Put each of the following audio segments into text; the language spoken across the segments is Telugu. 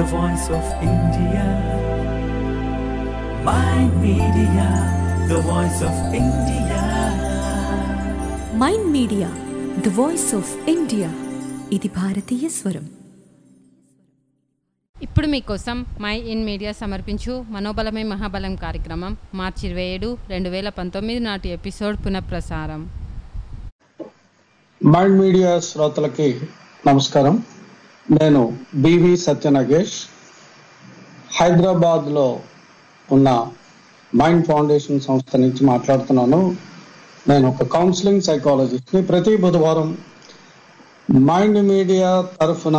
the voice of India. My media, the voice of India. Mind media the voice of India ఇది భారతీయ స్వరం ఇప్పుడు మీకోసం మై ఇన్ మీడియా సమర్పించు మనోబలమే మహాబలం కార్యక్రమం మార్చి ఇరవై ఏడు రెండు వేల పంతొమ్మిది నాటి ఎపిసోడ్ పునఃప్రసారం మైండ్ మీడియా శ్రోతలకి నమస్కారం నేను బివి సత్యనగేష్ హైదరాబాద్లో ఉన్న మైండ్ ఫౌండేషన్ సంస్థ నుంచి మాట్లాడుతున్నాను నేను ఒక కౌన్సిలింగ్ సైకాలజిస్ట్ని ప్రతి బుధవారం మైండ్ మీడియా తరఫున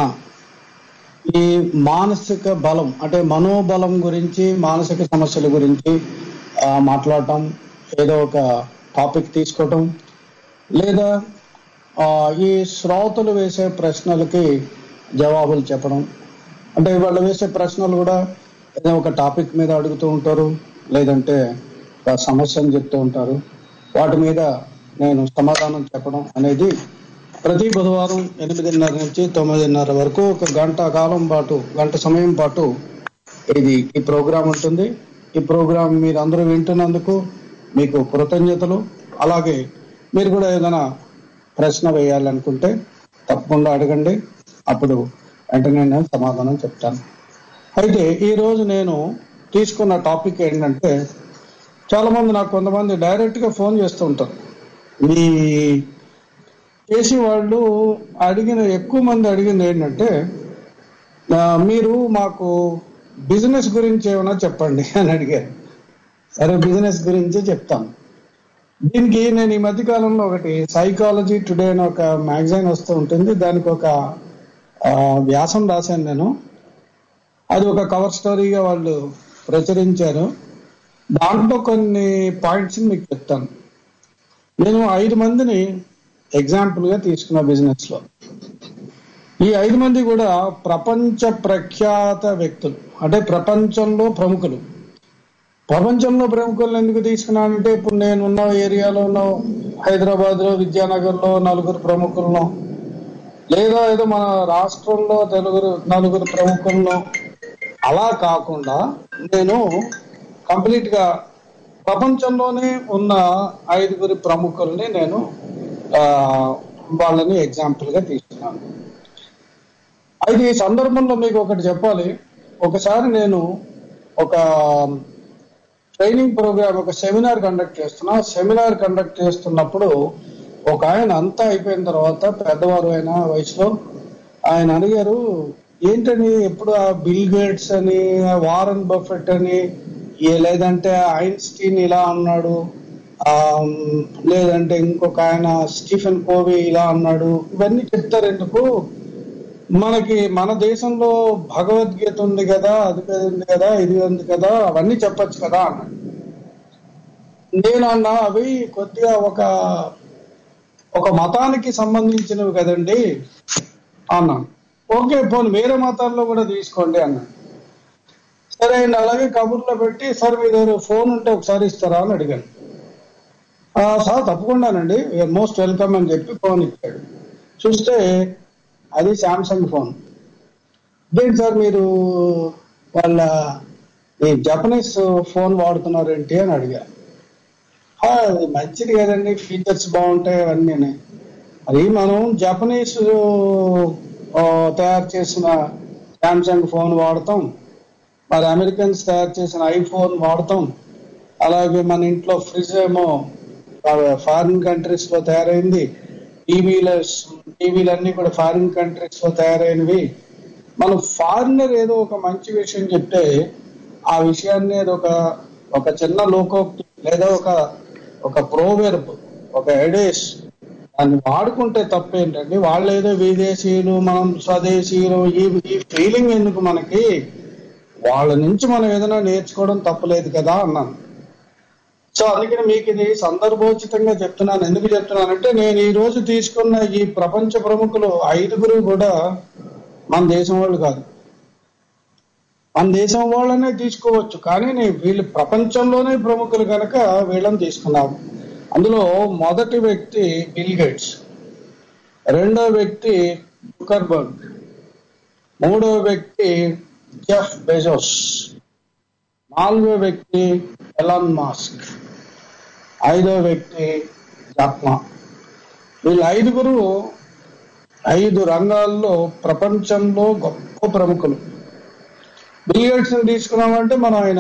ఈ మానసిక బలం అంటే మనోబలం గురించి మానసిక సమస్యల గురించి ఆ, మాట్లాడటం ఏదో ఒక టాపిక్ తీసుకోవటం లేదా ఆ, ఈ శ్రోతలు వేసే ప్రశ్నలకి జవాబులు చెప్పడం అంటే వాళ్ళు వేసే ప్రశ్నలు కూడా ఏదో ఒక టాపిక్ మీద అడుగుతూ ఉంటారు లేదంటే ఒక సమస్యను చెప్తూ ఉంటారు వాటి మీద నేను సమాధానం చెప్పడం అనేది ప్రతి బుధవారం ఎనిమిదిన్నర నుంచి తొమ్మిదిన్నర వరకు ఒక గంట కాలం పాటు గంట సమయం పాటు ఇది ఈ ప్రోగ్రాం ఉంటుంది ఈ ప్రోగ్రాం మీరు అందరూ వింటున్నందుకు మీకు కృతజ్ఞతలు అలాగే మీరు కూడా ఏదైనా ప్రశ్న వేయాలనుకుంటే తప్పకుండా అడగండి అప్పుడు వెంటనే నేను సమాధానం చెప్తాను అయితే ఈ రోజు నేను తీసుకున్న టాపిక్ ఏంటంటే చాలా మంది నాకు కొంతమంది డైరెక్ట్ గా ఫోన్ చేస్తూ ఉంటారు మీ చేసి వాళ్ళు అడిగిన ఎక్కువ మంది అడిగింది ఏంటంటే ఆ, మీరు మాకు బిజినెస్ గురించి ఏమైనా చెప్పండి అని అడిగారు సరే బిజినెస్ గురించే చెప్తాను దీనికి నేను ఈ మధ్య కాలంలో ఒకటి సైకాలజీ టుడే అని ఒక మ్యాగజైన్ వస్తూ ఉంటుంది దానికి ఒక ఆ, వ్యాసం రాశాను నేను అది ఒక కవర్ స్టోరీగా వాళ్ళు ప్రచురించారు దాంట్లో కొన్ని పాయింట్స్ మీకు చెప్తాను నేను ఐదు మందిని ఎగ్జాంపుల్ గా తీసుకున్న బిజినెస్ లో ఈ ఐదు మంది కూడా ప్రపంచ ప్రఖ్యాత వ్యక్తులు అంటే ప్రపంచంలో ప్రముఖులు ప్రపంచంలో ప్రముఖులను ఎందుకు తీసుకున్నానంటే ఇప్పుడు నేను ఉన్న ఏరియాలో ఉన్న హైదరాబాద్ లో విద్యానగర్ లో నలుగురు ప్రముఖులను లేదా ఏదో మన రాష్ట్రంలో తెలుగురు నలుగురు ప్రముఖులను అలా కాకుండా నేను కంప్లీట్ గా ప్రపంచంలోనే ఉన్న ఐదుగురి ప్రముఖుల్ని నేను ఆ, వాళ్ళని ఎగ్జాంపుల్ గా తీసుకున్నాను అయితే ఈ సందర్భంలో మీకు ఒకటి చెప్పాలి ఒకసారి నేను ఒక ట్రైనింగ్ ప్రోగ్రామ్ ఒక సెమినార్ కండక్ట్ చేస్తున్నా సెమినార్ కండక్ట్ చేస్తున్నప్పుడు ఒక ఆయన అంతా అయిపోయిన తర్వాత పెద్దవారు అయిన వయసులో ఆయన అడిగారు ఏంటని ఎప్పుడు ఆ బిల్ గేట్స్ అని ఆ వారన్ బఫెట్ అని ఏ లేదంటే ఐన్స్టీన్ ఇలా అన్నాడు ఆ లేదంటే ఇంకొక ఆయన స్టీఫెన్ కోవి ఇలా అన్నాడు ఇవన్నీ చెప్తారు ఎందుకు మనకి మన దేశంలో భగవద్గీత ఉంది కదా అది ఉంది కదా ఇది ఉంది కదా అవన్నీ చెప్పొచ్చు కదా అన్నాడు నేను అన్నా అవి కొద్దిగా ఒక ఒక మతానికి సంబంధించినవి కదండి అన్నాను ఓకే పోనీ వేరే మతాల్లో కూడా తీసుకోండి అన్నాడు సరే అండి అలాగే కబుర్లో పెట్టి సార్ మీ దగ్గర ఫోన్ ఉంటే ఒకసారి ఇస్తారా అని అడిగాను "ఆ, సార్ తప్పకుండానండి మోస్ట్ వెల్కమ్ అని చెప్పి ఫోన్ ఇచ్చాడు చూస్తే అది శాంసంగ్ ఫోన్ ఇదేంటి సార్ మీరు వాళ్ళ ఈ జపనీస్ ఫోన్ వాడుతున్నారేంటి అని అడిగా "ఆ, అది మంచిది కదండి ఫీచర్స్ బాగుంటాయి అవన్నీ అది మనం జపనీస్ ఆ, తయారు చేసిన శాంసంగ్ ఫోన్ వాడతాం మరి అమెరికన్స్ తయారు చేసిన ఐఫోన్ వాడతాం అలాగే మన ఇంట్లో ఫ్రిడ్జ్ ఏమో ఫారిన్ కంట్రీస్ లో తయారైంది టీవీల టీవీలన్నీ కూడా ఫారిన్ కంట్రీస్ లో తయారైనవి మనం ఫారినర్ ఏదో ఒక మంచి విషయం చెప్తే ఆ విషయాన్ని ఏదో ఒక ఒక చిన్న లోకోక్తి లేదా ఒక ఒక ప్రోవెర్బ్ ఒక ఎడేస్ దాన్ని వాడుకుంటే తప్పేంటండి వాళ్ళు ఏదో విదేశీయులు మనం స్వదేశీయులు ఈ ఈ ఫీలింగ్ ఎందుకు మనకి వాళ్ళ నుంచి మనం ఏదైనా నేర్చుకోవడం తప్పలేదు కదా అన్నాను సో అందుకని మీకు ఇది సందర్భోచితంగా చెప్తున్నాను ఎందుకు చెప్తున్నానంటే నేను ఈ రోజు తీసుకున్న ఈ ప్రపంచ ప్రముఖులు ఐదుగురు కూడా మన దేశం వాళ్ళు కాదు మన దేశం వాళ్ళనే తీసుకోవచ్చు కానీ నేను వీళ్ళు ప్రపంచంలోనే ప్రముఖులు కనుక వీళ్ళని తీసుకున్నాము అందులో మొదటి వ్యక్తి బిల్ గేట్స్ రెండో వ్యక్తి జుకర్బర్గ్ మూడో వ్యక్తి జెఫ్ బెజోస్ నాలుగో వ్యక్తి ఎలాన్ మాస్క్ ఐదో వ్యక్తి జాక్మా వీళ్ళు ఐదుగురు ఐదు రంగాల్లో ప్రపంచంలో గొప్ప ప్రముఖులు బిలియర్డ్స్ తీసుకున్నామంటే మనం ఆయన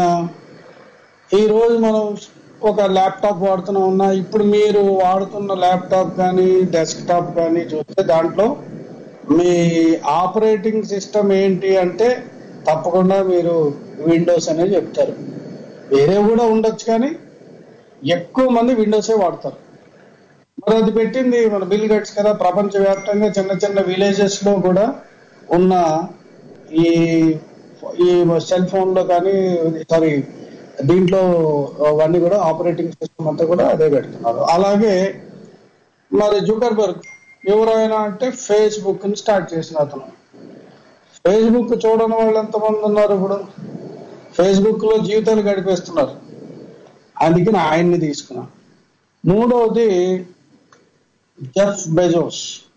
ఈ రోజు మనం ఒక ల్యాప్టాప్ వాడుతున్నా ఉన్నా ఇప్పుడు మీరు వాడుతున్న ల్యాప్టాప్ కానీ డెస్క్టాప్ కానీ చూస్తే దాంట్లో మీ ఆపరేటింగ్ సిస్టమ్ ఏంటి అంటే తప్పకుండా మీరు విండోస్ అనే చెప్తారు వేరే కూడా ఉండొచ్చు కానీ ఎక్కువ మంది విండోసే వాడతారు మరి అది పెట్టింది మన బిల్ గేట్స్ కదా ప్రపంచవ్యాప్తంగా చిన్న చిన్న విలేజెస్ లో కూడా ఉన్న ఈ ఈ సెల్ ఫోన్ లో కానీ సారీ దీంట్లో అవన్నీ కూడా ఆపరేటింగ్ సిస్టమ్ అంతా కూడా అదే పెడుతున్నారు అలాగే మరి జుకర్బర్గ్ ఎవరైనా అంటే ఫేస్బుక్ ని స్టార్ట్ చేసిన అతను ఫేస్బుక్ చూడని వాళ్ళు ఎంతమంది ఉన్నారు ఇప్పుడు ఫేస్బుక్ లో జీవితాలు గడిపేస్తున్నారు అందుకని ఆయన్ని తీసుకున్నా మూడవది జెఫ్ బెజోస్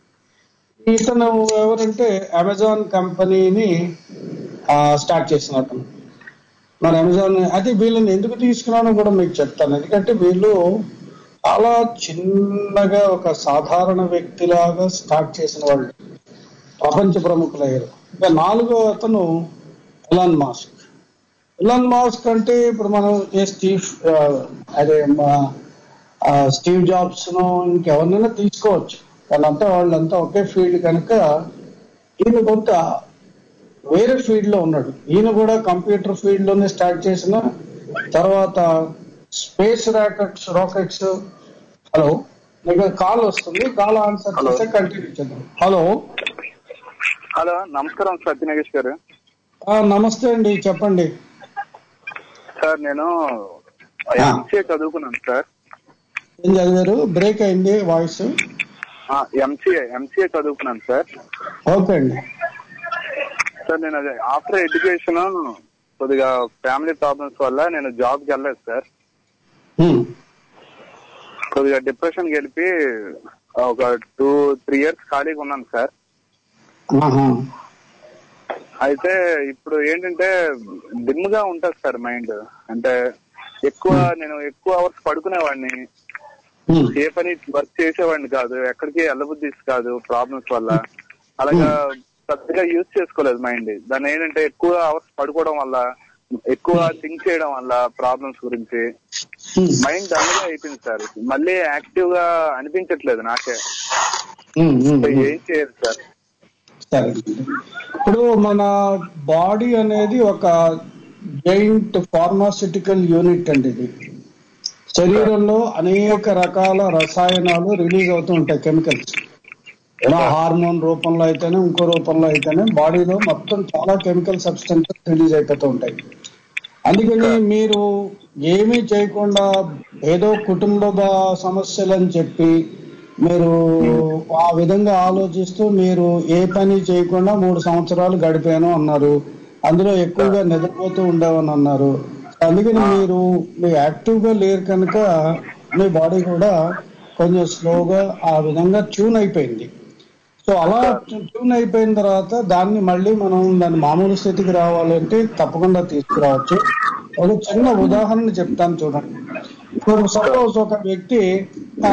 ఇతను ఎవరంటే అమెజాన్ కంపెనీని స్టార్ట్ చేసిన అతను మరి అమెజాన్ అది వీళ్ళని ఎందుకు తీసుకున్నానో కూడా మీకు చెప్తాను ఎందుకంటే వీళ్ళు చాలా చిన్నగా ఒక సాధారణ వ్యక్తిలాగా స్టార్ట్ చేసిన వాళ్ళు ప్రపంచ ప్రముఖులయ్యారు ఇంకా నాలుగో అతను ఎలాన్ మాస్క్ ఎలాన్ మాస్క్ అంటే ఇప్పుడు మనం ఏ స్టీవ్ ఆ, అదే మా ఆ, స్టీవ్ జాబ్స్ ను ఇంకెవరినైనా తీసుకోవచ్చు వాళ్ళంతా వాళ్ళంతా ఒకే ఫీల్డ్ కనుక ఈయన కొంత వేరే ఫీల్డ్ లో ఉన్నాడు ఈయన కూడా కంప్యూటర్ ఫీల్డ్ లోనే స్టార్ట్ చేసిన తర్వాత స్పేస్ రాకెట్స్ రాకెట్స్ హలో మీకు కాల్ వస్తుంది కాల్ ఆన్సర్ Hello. చేస్తే కంటిన్యూ చేద్దాం హలో హలో నమస్కారం సత్యనాగేష్ గారు ఆ, నమస్తే అండి చెప్పండి సార్ నేను ఆ. ఎంసీఏ చదువుకున్నాను సార్ ఏం చదివారు బ్రేక్ అయింది వాయిస్ ఎంసీఏ ఎంసీఏ చదువుకున్నాను సార్ ఓకే అండి సార్ నేను అదే ఆఫ్టర్ ఎడ్యుకేషన్ కొద్దిగా ఫ్యామిలీ ప్రాబ్లమ్స్ వల్ల నేను జాబ్కి వెళ్ళలేదు సార్ హ్మ్. కొద్దిగా డిప్రెషన్ గెలిపి ఒక టూ త్రీ ఇయర్స్ ఖాళీగా ఉన్నాను సార్ ఆహా. అయితే ఇప్పుడు ఏంటంటే డిమ్ గా ఉంటుంది సార్ మైండ్ అంటే ఎక్కువ నేను ఎక్కువ అవర్స్ పడుకునేవాడిని హ్మ్. ఏ పని వర్క్ చేసేవాడిని కాదు ఎక్కడికి వెళ్ళబుద్ధి కాదు ప్రాబ్లమ్స్ వల్ల అలాగా పెద్దగా యూజ్ చేసుకోలేదు మైండ్ దాన్ని ఏంటంటే ఎక్కువ అవర్స్ పడుకోవడం వల్ల ఎక్కువ థింక్ చేయడం వల్ల ప్రాబ్లమ్స్ గురించి హ్మ్. మైండ్ దండగా అయిపోయింది సార్ మళ్ళీ యాక్టివ్ గా అనిపించట్లేదు నాకే హ్మ్. హ్మ్. సో ఏం చేయదు సార్ సరే ఇప్పుడు మన బాడీ అనేది ఒక జైంట్ ఫార్మాసిటికల్ యూనిట్ అండి ఇది శరీరంలో అనేక రకాల రసాయనాలు రిలీజ్ అవుతూ ఉంటాయి కెమికల్స్ ఎలా హార్మోన్ రూపంలో అయితేనే ఇంకో రూపంలో అయితేనే బాడీలో మొత్తం చాలా కెమికల్ సబ్స్టెన్సెస్ రిలీజ్ అయిపోతూ ఉంటాయి అందుకని మీరు ఏమీ చేయకుండా ఏదో కుటుంబ బా- సమస్యలని చెప్పి మీరు ఆ విధంగా ఆలోచిస్తూ మీరు ఏ పని చేయకుండా మూడు సంవత్సరాలు గడిపాను అన్నారు అందులో ఎక్కువగా నిద్రపోతూ ఉండేవని అన్నారు అందుకని మీరు మీ యాక్టివ్ గా లేరు కనుక మీ బాడీ కూడా కొంచెం స్లోగా ఆ విధంగా ట్యూన్ అయిపోయింది సో అలా ట్యూన్ అయిపోయిన తర్వాత దాన్ని మళ్ళీ మనం దాని మామూలు స్థితికి రావాలంటే తప్పకుండా తీసుకురావచ్చు ఒక చిన్న ఉదాహరణ చెప్తాను చూడండి ఇప్పుడు సపోజ్ ఒక వ్యక్తి ఆ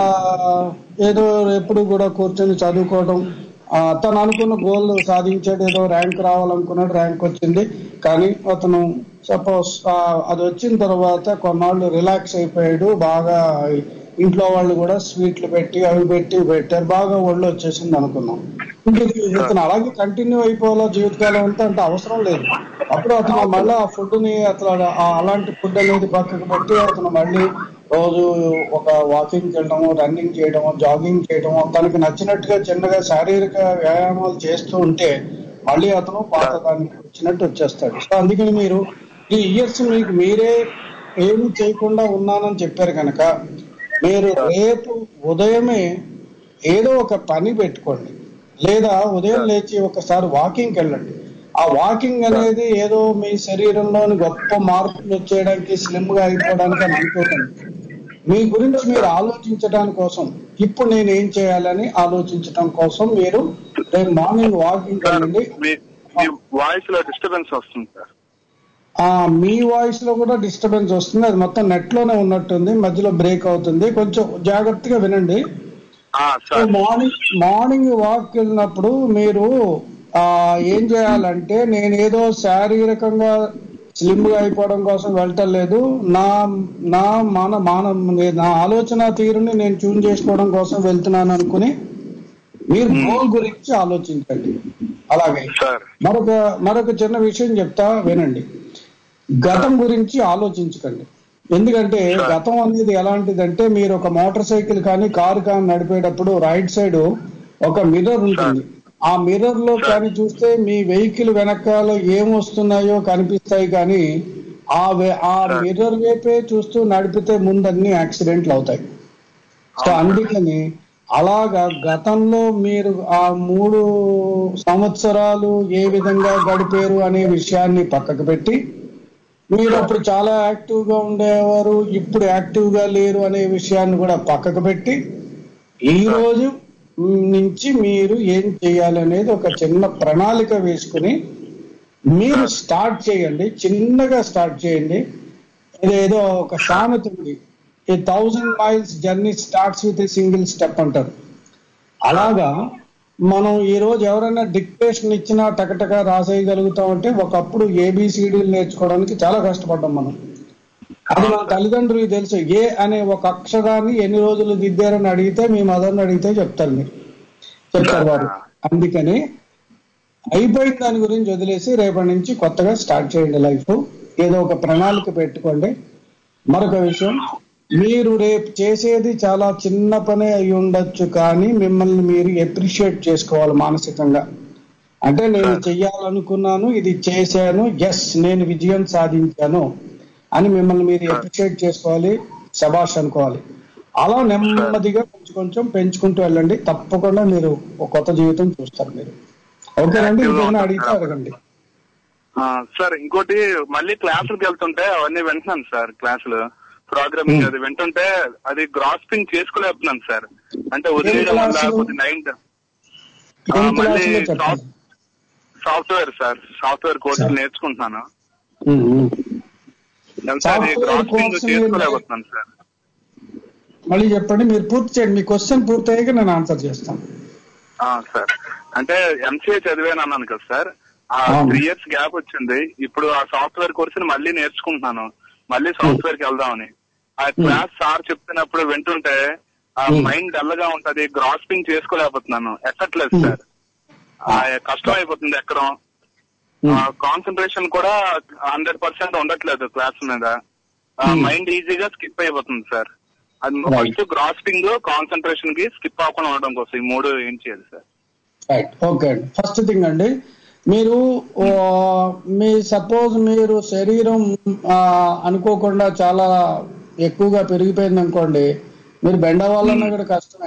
ఏదో ఎప్పుడు కూడా కూర్చొని చదువుకోవడం ఆ, తను అనుకున్న గోల్ సాధించాడు ఏదో ర్యాంక్ రావాలనుకున్నాడు ర్యాంక్ వచ్చింది కానీ అతను సపోజ్ అది వచ్చిన తర్వాత కొన్నాళ్ళు రిలాక్స్ అయిపోయాడు బాగా ఇంట్లో వాళ్ళు కూడా స్వీట్లు పెట్టి అవి పెట్టి పెట్టారు బాగా ఒళ్ళు వచ్చేసింది అనుకున్నాం ఇంక ఇది- ఇతను అలాగే కంటిన్యూ అయిపోవాలా జీవితకాలం అంతా అంటే అవసరం లేదు అప్పుడు అతను మళ్ళీ ఆ ఫుడ్ ని అతను ఆ- అలాంటి ఫుడ్ అనేది పక్కకు పెట్టి అతను మళ్ళీ రోజు ఒక వాకింగ్ చేయడము రన్నింగ్ చేయడము జాగింగ్ చేయడము తనకి నచ్చినట్టుగా చిన్నగా శారీరక వ్యాయామాలు చేస్తూ ఉంటే మళ్ళీ అతను పాత దానికి వచ్చినట్టు వచ్చేస్తాడు సో అందుకని మీరు ఈ ఇయర్స్ మీకు మీరే ఏమి చేయకుండా ఉన్నానని చెప్పారు కనుక మీరు రేపు ఉదయమే ఏదో ఒక పని పెట్టుకోండి లేదా ఉదయం లేచి ఒకసారి వాకింగ్కి వెళ్ళండి ఆ వాకింగ్ అనేది ఏదో మీ శరీరంలోని గొప్ప మార్పులు వచ్చేయడానికి స్లిమ్ గా అయిపోవడానికి అని అనుకోకండి మీ గురించి మీరు ఆలోచించడానికి కోసం ఇప్పుడు నేను ఏం చేయాలని ఆలోచించడం కోసం మీరు రేపు మార్నింగ్ వాకింగ్ వెళ్ళండి మీ- మీ వాయిస్ లో డిస్టర్బెన్స్ వస్తుంది సార్ ఆ, మీ వాయిస్ లో కూడా డిస్టర్బెన్స్ వస్తుంది అది మొత్తం నెట్ లోనే ఉన్నట్టుంది మధ్యలో బ్రేక్ అవుతుంది కొంచెం జాగ్రత్తగా వినండి ఆ, సార్ మార్నింగ్ మార్నింగ్ వాక్ వెళ్ళినప్పుడు మీరు ఆ ఏం చేయాలంటే నేను ఏదో శారీరకంగా స్లిమ్ గా అయిపోవడం కోసం వెళ్ళటం లేదు నా నా మన మాన నా ఆలోచన తీరుని నేను ట్యూన్ చేసుకోవడం కోసం వెళ్తున్నాను అనుకుని మీరు గోల్ గురించి ఆలోచించండి అలాగే సార్ మరొక మరొక చిన్న విషయం చెప్తా వినండి గతం గురించి ఆలోచించకండి ఎందుకంటే గతం అనేది ఎలాంటిదంటే మీరు ఒక మోటార్ సైకిల్ కానీ కారు కానీ నడిపేటప్పుడు రైట్ సైడ్ ఒక మిర్రర్ ఉంటుంది ఆ మిర్రర్ లో కానీ చూస్తే మీ వెహికల్ వెనకాల ఏం వస్తున్నాయో కనిపిస్తాయి కానీ ఆ వే- ఆ మిర్రర్ వైపే చూస్తూ నడిపితే ముందన్ని యాక్సిడెంట్లు అవుతాయి సో అందుకని అలాగా గతంలో మీరు ఆ మూడు సంవత్సరాలు ఏ విధంగా గడిపారు అనే విషయాన్ని పక్కకు పెట్టి మీరు అప్పుడు చాలా యాక్టివ్ గా ఉండేవారు ఇప్పుడు యాక్టివ్ గా లేరు అనే విషయాన్ని కూడా పక్కకు పెట్టి ఈ రోజు నుంచి మీరు ఏం చేయాలి అనేది ఒక చిన్న ప్రణాళిక వేసుకుని మీరు స్టార్ట్ చేయండి చిన్నగా స్టార్ట్ చేయండి ఇదేదో ఒక సామెత ఉంది a thousand miles journey starts with a single step అంటారు అలాగా మనం ఈ రోజు ఎవరైనా డిక్టేషన్ ఇచ్చినా టకటక రాసేయగలుగుతాం అంటే ఒకప్పుడు ఏబిసిడీలు నేర్చుకోవడానికి చాలా కష్టపడ్డాం మనం అది మన తల్లిదండ్రులకు తెలుసు ఏ అనే ఒక అక్షరాన్ని ఎన్ని రోజులు దిద్దారని అడిగితే మీ మదర్ని అడిగితే చెప్తారు మీరు చెప్తారు వారు అందుకని అయిపోయిన దాని గురించి వదిలేసి రేపటి నుంచి కొత్తగా స్టార్ట్ చేయండి లైఫ్ ఏదో ఒక ప్రణాళిక పెట్టుకోండి మరొక విషయం మీరు రేపు చేసేది చాలా చిన్న పనే అయి ఉండొచ్చు కానీ మిమ్మల్ని మీరు ఎప్రిషియేట్ చేసుకోవాలి మానసికంగా అంటే నేను చెయ్యాలనుకున్నాను ఇది చేశాను ఎస్ నేను విజయం సాధించాను అని మిమ్మల్ని మీరు ఎప్రిషియేట్ చేసుకోవాలి శబాష్ అనుకోవాలి అలా నెమ్మదిగా కొంచెం కొంచెం పెంచుకుంటూ వెళ్ళండి తప్పకుండా మీరు ఒక కొత్త జీవితం చూస్తారు మీరు ఓకేనండి ఇంకేమైనా అడిగితే అడగండి ఆ, సార్ ఇంకోటి మళ్ళీ క్లాసులకు వెళ్తుంటే అవన్నీ వింటున్నాను సార్ క్లాసులు ప్రోగ్రామింగ్ అది వింటుంటే అది గ్రాస్పింగ్ చేసుకోలేకపోతున్నాను సార్ అంటే వదిలేయడం వల్ల క్లాసులు? కొద్ది నైన్ ఏం మళ్ళీ క్లాసులో చెప్పండి software sir software course sir. నేర్చుకుంటున్నాను ఉమ్, ఉమ్. ఎంత అది సాఫ్ట్వేర్ గ్రాస్పింగ్ కోర్సు మీరు- చేసుకోలేకపోతున్నాను సార్ మళ్ళీ చెప్పండి మీరు పూర్తి చేయండి మీ క్వశ్చన్ పూర్తయ్యాక నేను ఆన్సర్ చేస్తాను ఆ, సార్ అంటే ఎంసీఏ చదివాను అన్నాను కదా సార్ ఆ అవును. త్రీ ఇయర్స్ గ్యాప్ వచ్చింది ఇప్పుడు ఆ సాఫ్ట్వేర్ కోర్సుని మళ్ళీ నేర్చుకుంటున్నాను మళ్ళీ సాఫ్ట్వేర్ కి వెళ్దామని ఆ క్లాస్ సార్ చెప్తున్నప్పుడు వింటుంటే ఆ Hmm. మైండ్ డల్ గా ఉంటది గ్రాస్పింగ్ చేసుకోలేకపోతున్నాను ఎక్కట్లేదు Hmm. సార్ ఆ, కష్టం అయిపోతుంది ఎక్కడం కాన్సన్ట్రేషన్ కూడా హండ్రెడ్ పర్సెంట్ ఉండట్లేదు క్లాస్ మీద Hmm. మైండ్ ఈజీగా స్కిప్ అయిపోతుంది సార్ అది Right. ఫస్ట్ గ్రాస్పింగ్ కాన్సన్ట్రేషన్ కి స్కిప్ అవ్వకుండా ఉండడం కోసం ఈ మూడు ఏం చేయాలి సార్ రైట్ ఓకే అండి ఫస్ట్ థింగ్ అండి మీరు ఆ, మీ సపోజ్ మీరు శరీరం ఆ, అనుకోకుండా చాలా ఎక్కువగా పెరిగిపోయింది అనుకోండి మీరు బెండ వాళ్ళన్నా కూడా కష్టమే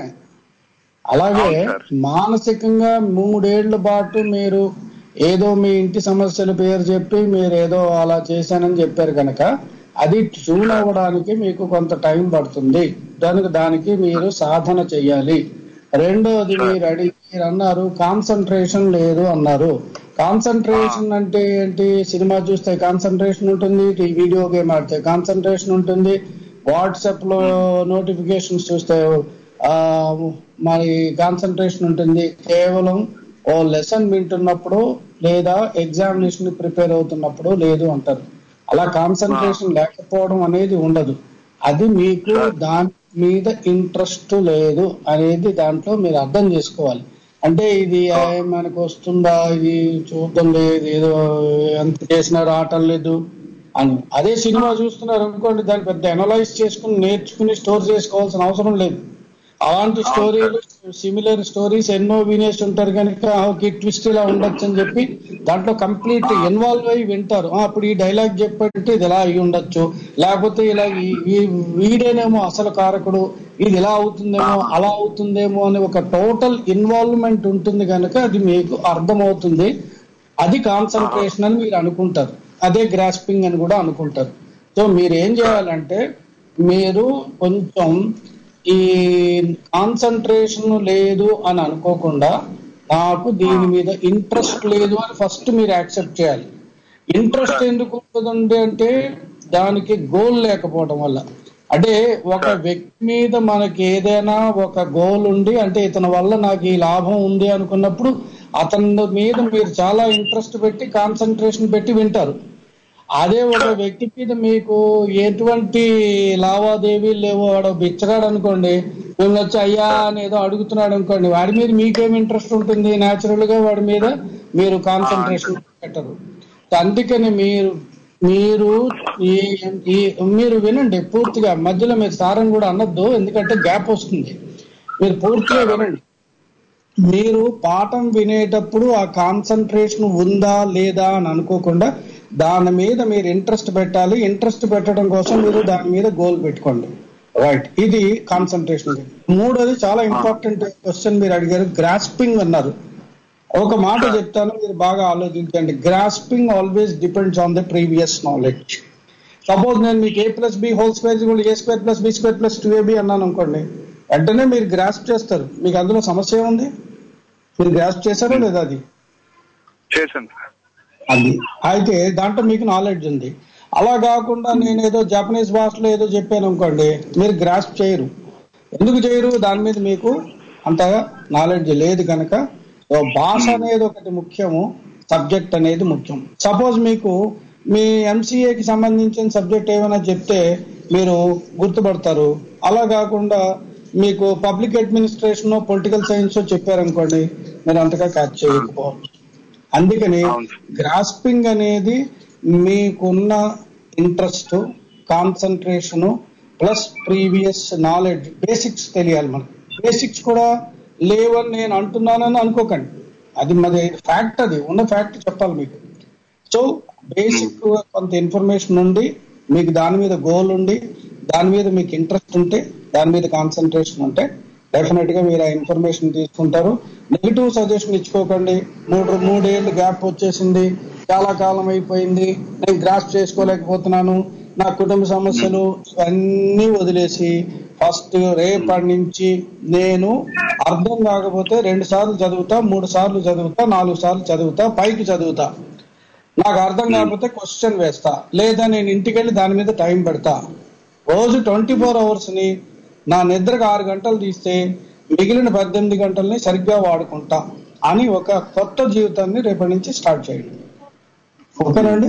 అలాగే అవును సార్. మానసికంగా మూడేళ్ల పాటు మీరు ఏదో మీ ఇంటి సమస్యల పేరు చెప్పి మీరు ఏదో అలా చేశానని చెప్పారు కనుక అది ట్యూన్ అవ్వడానికి మీకు కొంత టైం పడుతుంది దానికి దానికి మీరు సాధన చెయ్యాలి రెండోది మీరు అడిగి మీరు అన్నారు కాన్సన్ట్రేషన్ లేదు అన్నారు కాన్సన్ట్రేషన్ అంటే ఏంటి సినిమా చూస్తే కాన్సన్ట్రేషన్ ఉంటుంది టీ- వీడియో గేమ్ ఆడితే కాన్సన్ట్రేషన్ ఉంటుంది వాట్సాప్ లో నోటిఫికేషన్స్ చూస్తే ఆ, మరి కాన్సన్ట్రేషన్ ఉంటుంది కేవలం ఓ లెసన్ వింటున్నప్పుడు లేదా ఎగ్జామినేషన్ ప్రిపేర్ అవుతున్నప్పుడు లేదు అంటారు అలా కాన్సన్ట్రేషన్ లేకపోవడం అనేది ఉండదు అది మీకు దాని మీద ఇంట్రెస్ట్ లేదు అనేది దాంట్లో మీరు అర్థం చేసుకోవాలి అంటే ఇది ఆ, మనకు వస్తుందా ఇది చూద్దాం లేదు ఏదో ఎంత చేసినా రావటం లేదు అని అదే సినిమా చూస్తున్నారు అనుకోండి దాన్ని పెద్ద అనలైజ్ చేసుకుని నేర్చుకుని స్టోర్ చేసుకోవాల్సిన అవసరం లేదు అలాంటి స్టోరీలు సిమిలర్ స్టోరీస్ ఎన్నో వినేసి ఉంటారు కనుక ఓకే ట్విస్ట్ ఇలా ఉండొచ్చు అని చెప్పి దాంట్లో కంప్లీట్ ఇన్వాల్వ్ అయ్యి వింటారు ఆ, అప్పుడు ఈ డైలాగ్ చెప్పంటే ఇది ఇలా అయి ఉండొచ్చు లేకపోతే ఇలా ఈ- ఈ వీడేనేమో అసలు కారకుడు ఇది ఇలా అవుతుందేమో అలా అవుతుందేమో అని ఒక టోటల్ ఇన్వాల్వ్మెంట్ ఉంటుంది కనుక అది మీకు అర్థమవుతుంది అది కాన్సన్ట్రేషన్ అని మీరు అనుకుంటారు అదే గ్రాస్పింగ్ అని కూడా అనుకుంటారు సో మీరు ఏం చేయాలంటే మీరు కొంచెం ఈ కాన్సన్ట్రేషన్ లేదు అని అనుకోకుండా నాకు దీని మీద ఇంట్రెస్ట్ లేదు అని ఫస్ట్ మీరు యాక్సెప్ట్ చేయాలి ఇంట్రెస్ట్ ఎందుకు ఉంటుందండి అంటే దానికి గోల్ లేకపోవడం వల్ల అంటే ఒక వ్యక్తి మీద మనకి ఏదైనా ఒక గోల్ ఉండి అంటే ఇతని వల్ల నాకు ఈ లాభం ఉంది అనుకున్నప్పుడు అతని మీద మీరు చాలా ఇంట్రెస్ట్ పెట్టి కాన్సన్ట్రేషన్ పెట్టి వింటారు అదే ఒక వ్యక్తి మీద మీకు ఎటువంటి లావాదేవీలు లేవో వాడు బిచ్చగాడు అనుకోండి మిమ్మల్ని వచ్చి అయ్యా అని ఏదో అడుగుతున్నాడు అనుకోండి వాడి మీద మీకేం ఇంట్రెస్ట్ ఉంటుంది న్యాచురల్ గా వాడి మీద మీరు కాన్సన్ట్రేషన్ పెట్టరు అందుకని మీరు మీరు ఈ ఈ మీరు వినండి పూర్తిగా మధ్యలో మీరు సారం కూడా అనొద్దు ఎందుకంటే గ్యాప్ వస్తుంది మీరు పూర్తిగా వినండి మీరు పాఠం వినేటప్పుడు ఆ కాన్సన్ట్రేషన్ ఉందా లేదా అని అనుకోకుండా దాని మీద మీరు ఇంట్రెస్ట్ పెట్టాలి ఇంట్రెస్ట్ పెట్టడం కోసం మీరు దాని మీద గోల్ పెట్టుకోండి రైట్ ఇది కాన్సన్ట్రేషన్ మూడోది చాలా ఇంపార్టెంట్ క్వశ్చన్ మీరు అడిగారు గ్రాస్పింగ్ అన్నారు ఒక మాట చెప్తాను మీరు బాగా ఆలోచించండి grasping always depends on the previous knowledge suppose నేను మీకు A plus B whole square A square plus B square plus two A B అన్నాను అనుకోండి వెంటనే మీరు గ్రాస్ప్ చేస్తారు మీకు అందులో సమస్య ఉంది మీరు గ్రాస్ప్ చేశారా లేదా అది చేశాను సార్ అది అయితే దాంట్లో మీకు నాలెడ్జ్ ఉంది అలా కాకుండా నేను ఏదో జపనీస్ భాషలో ఏదో చెప్పాను అనుకోండి మీరు గ్రాస్ప్ చేయరు ఎందుకు చేయరు దాని మీద మీకు అంతగా నాలెడ్జ్ లేదు కనుక సో భాష అనేది ఒకటి ముఖ్యము సబ్జెక్ట్ అనేది ముఖ్యం సపోజ్ మీకు మీ ఎంసీఏకి సంబంధించిన సబ్జెక్ట్ ఏమైనా చెప్తే మీరు గుర్తుపడతారు అలా కాకుండా మీకు పబ్లిక్ అడ్మినిస్ట్రేషన్ పొలిటికల్ సైన్స్ చెప్పారనుకోండి మీరు అంతగా క్యాచ్ చేయకపోవచ్చు అందుకని అవును. గ్రాస్పింగ్ అనేది మీకున్న interest concentration plus previous knowledge basics తెలియాలి మనకు బేసిక్స్ కూడా లేవని నేను అంటున్నానని అనుకోకండి అది మరి ఫ్యాక్ట్ అది ఉన్న ఫ్యాక్ట్ చెప్పాలి మీకు సో బేసిక్ కొంత ఇన్ఫర్మేషన్ ఉండి మీకు దాని మీద గోల్ ఉండి దాని మీద మీకు ఇంట్రెస్ట్ ఉంటే దాని మీద కాన్సన్ట్రేషన్ ఉంటే డెఫినెట్ గా మీరు ఆ ఇన్ఫర్మేషన్ తీసుకుంటారు నెగిటివ్ సజెషన్ ఇచ్చుకోకండి మూడు మూడేళ్ళు గ్యాప్ వచ్చేసింది చాలా కాలం అయిపోయింది నేను గ్రాస్ చేసుకోలేకపోతున్నాను నా కుటుంబ సమస్యలు ఇవన్నీ వదిలేసి ఫస్ట్ రేపటి నుంచి నేను అర్థం కాకపోతే రెండు సార్లు చదువుతా మూడు సార్లు చదువుతా నాలుగు సార్లు చదువుతా పైకి చదువుతా నాకు అర్థం కాకపోతే క్వశ్చన్ వేస్తా లేదా నేను ఇంటికి వెళ్ళి దాని మీద టైం పెడతా రోజు ట్వంటీ ఫోర్ అవర్స్ ని నా నిద్రకు ఆరు గంటలు తీస్తే మిగిలిన పద్దెనిమిది గంటల్ని సరిగ్గా వాడుకుంటా అని ఒక కొత్త జీవితాన్ని రేపటి నుంచి స్టార్ట్ చేయండి ఓకేనండి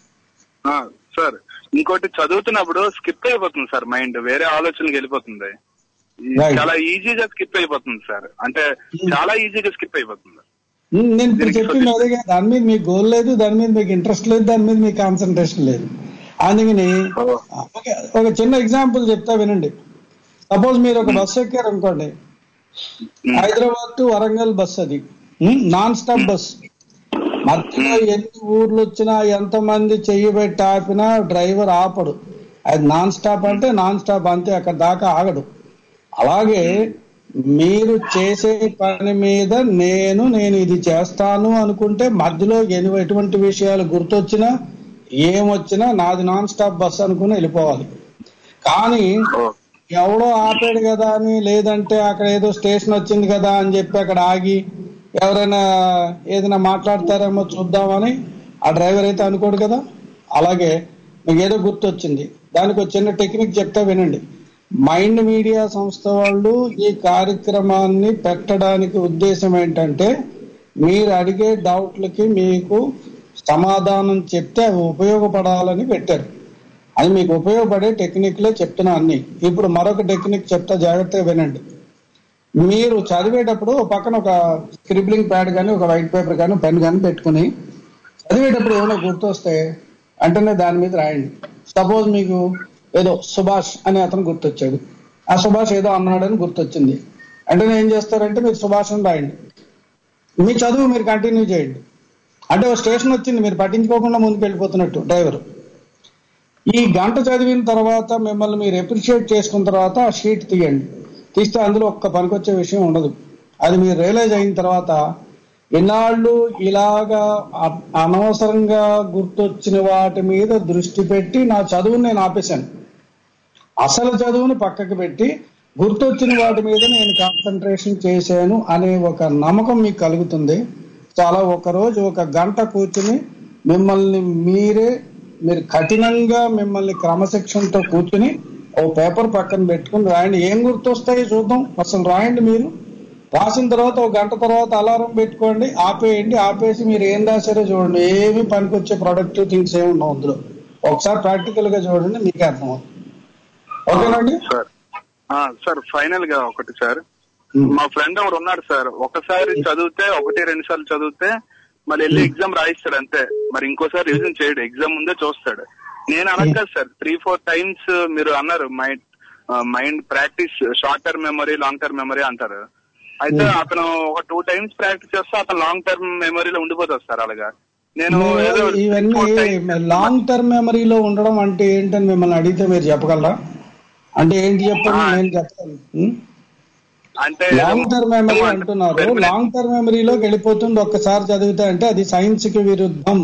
ఆ, సార్ ఇంకోటి చదువుతున్నప్పుడు స్కిప్ అయిపోతుంది సార్ మైండ్ వేరే ఆలోచనకి వెళ్ళిపోతుంది ఈ Right. చాలా ఈజీగా స్కిప్ అయిపోతుంది సార్ అంటే చాలా ఈజీగా స్కిప్ అయిపోతుంది ఉమ్, నేను ఇప్పుడు చెప్పింది అదేగా దాని మీద మీకు గోల్ లేదు దాని మీద మీకు ఇంట్రెస్ట్ లేదు దాని మీద మీకు కాన్సన్ట్రేషన్ లేదు అందుకని ఒక ఒక చిన్న ఎగ్జాంపుల్ చెప్తా వినండి సపోజ్ మీరు ఒక బస్సు ఎక్కారు అనుకోండి హైదరాబాద్ టు వరంగల్ బస్ అది నాన్ స్టాప్ బస్ మధ్యలో ఎన్ని ఊర్లు వచ్చినా ఎంత మంది చెయ్యి పెట్టి ఆపినా డ్రైవర్ ఆపడు అది నాన్ స్టాప్ అంటే నాన్ స్టాప్ అంతే అక్కడ దాకా ఆగడు అలాగే మీరు చేసే పని మీద నేను నేను ఇది చేస్తాను అనుకుంటే మధ్యలో ఎన్ని ఎటువంటి విషయాలు గుర్తొచ్చినా ఏమొచ్చినా నాది నాన్ స్టాప్ బస్ అనుకుని వెళ్ళిపోవాలి కానీ ఎవడో ఆపాడు కదా అని లేదంటే అక్కడ ఏదో స్టేషన్ వచ్చింది కదా అని చెప్పి అక్కడ ఆగి ఎవరైనా ఏదైనా మాట్లాడతారేమో చూద్దామని ఆ డ్రైవర్ అయితే అనుకోడు కదా అలాగే మీకు ఏదో గుర్తొచ్చింది దానికి ఒక చిన్న టెక్నిక్ చెప్తా వినండి మైండ్ మీడియా సంస్థ వాళ్ళు ఈ కార్యక్రమాన్ని పెట్టడానికి ఉద్దేశం ఏంటంటే మీరు అడిగే డౌట్లకి మీకు సమాధానం చెప్తే అవి ఉపయోగపడాలని పెట్టారు అది మీకు ఉపయోగపడే టెక్నిక్లే చెప్తున్నా అన్ని ఇప్పుడు మరొక టెక్నిక్ చెప్తా జాగ్రత్తగా వినండి మీరు చదివేటప్పుడు ఓ పక్కన ఒక స్క్రిబ్లింగ్ ప్యాడ్ కానీ ఒక వైట్ పేపర్ కానీ పెన్ కానీ పెట్టుకుని చదివేటప్పుడు ఏమైనా గుర్తొస్తే వెంటనే దాని మీద రాయండి సపోజ్ మీకు ఏదో సుభాష్ అని అతను గుర్తొచ్చాడు ఆ సుభాష్ ఏదో అన్నాడని గుర్తొచ్చింది వెంటనే ఏం చేస్తారంటే మీరు సుభాష్ అని రాయండి మీ చదువు మీరు కంటిన్యూ చేయండి అంటే ఒక స్టేషన్ వచ్చింది మీరు పట్టించుకోకుండా ముందుకు వెళ్ళిపోతున్నట్టు డ్రైవర్ ఈ గంట చదివిన తర్వాత మిమ్మల్ని మీరు అప్రిషియేట్ చేసుకున్న తర్వాత ఆ షీట్ తీయండి తీస్తే అందులో ఒక్క పనికొచ్చే విషయం ఉండదు అది మీరు రియలైజ్ అయిన తర్వాత ఇన్నాళ్ళు ఇలాగా అ- అనవసరంగా గుర్తొచ్చిన వాటి మీద దృష్టి పెట్టి నా చదువుని నేను ఆపేశాను అసలు చదువుని పక్కకు పెట్టి గుర్తొచ్చిన వాటి మీద నేను కాన్సన్ట్రేషన్ చేశాను అనే ఒక నమ్మకం మీకు కలుగుతుంది చాలా ఒక రోజు ఒక గంట కూర్చుని మిమ్మల్ని మీరే మీరు కఠినంగా మిమ్మల్ని క్రమశిక్షణతో కూర్చుని ఓ పేపర్ పక్కన పెట్టుకుని రాయండి ఏం గుర్తొస్తాయి చూద్దాం అసలు రాయండి మీరు రాసిన తర్వాత ఒక గంట తర్వాత అలారం పెట్టుకోండి ఆపేయండి ఆపేసి మీరు ఏం రాశారో చూడండి ఏమి పనికొచ్చే ప్రొడక్టివ్ థింగ్స్ ఏమి ఉండవు అందులో ఒకసారి ప్రాక్టికల్ గా చూడండి మీకే అర్థమవుతుంది ఓకేనండి సార్ ఆ, సార్ ఫైనల్ గా ఒకటి సార్ మా ఫ్రెండ్ ఒకడు ఉన్నాడు సార్ ఒకసారి చదివితే ఒకటి రెండు సార్లు చదివితే మళ్ళీ వెళ్ళి ఎగ్జామ్ రాయిస్తాడు అంతే మరి ఇంకోసారి రివిజన్ చేయడు ఎగ్జామ్ ముందే చూస్తాడు నేను అనగా సార్ త్రీ ఫోర్ టైమ్స్ మీరు అన్నారు mind mind practice short term memory long term memory అంటారు అయితే అతను ఒక టూ టైమ్స్ ప్రాక్టీస్ చేస్తే అతను లాంగ్ టర్మ్ మెమరీలో ఉండిపోతుంది సార్ అలాగా నేను ఏదో మీరు ఇవన్నీ four times- లాంగ్ టర్మ్ మెమరీలో ఉండడం అంటే ఏంటని మిమ్మల్ని అడిగితే మీరు చెప్పగలరా అంటే ఏంటి చెప్పండి నేను చెప్తాను ఉం? అంటే లాంగ్ టర్మ్ మెమరీ అంటున్నారు లాంగ్ టర్మ్ మెమరీలోకి వెళ్ళిపోతుంది ఒక్కసారి చదివితే అంటే అది సైన్స్ కి విరుద్ధం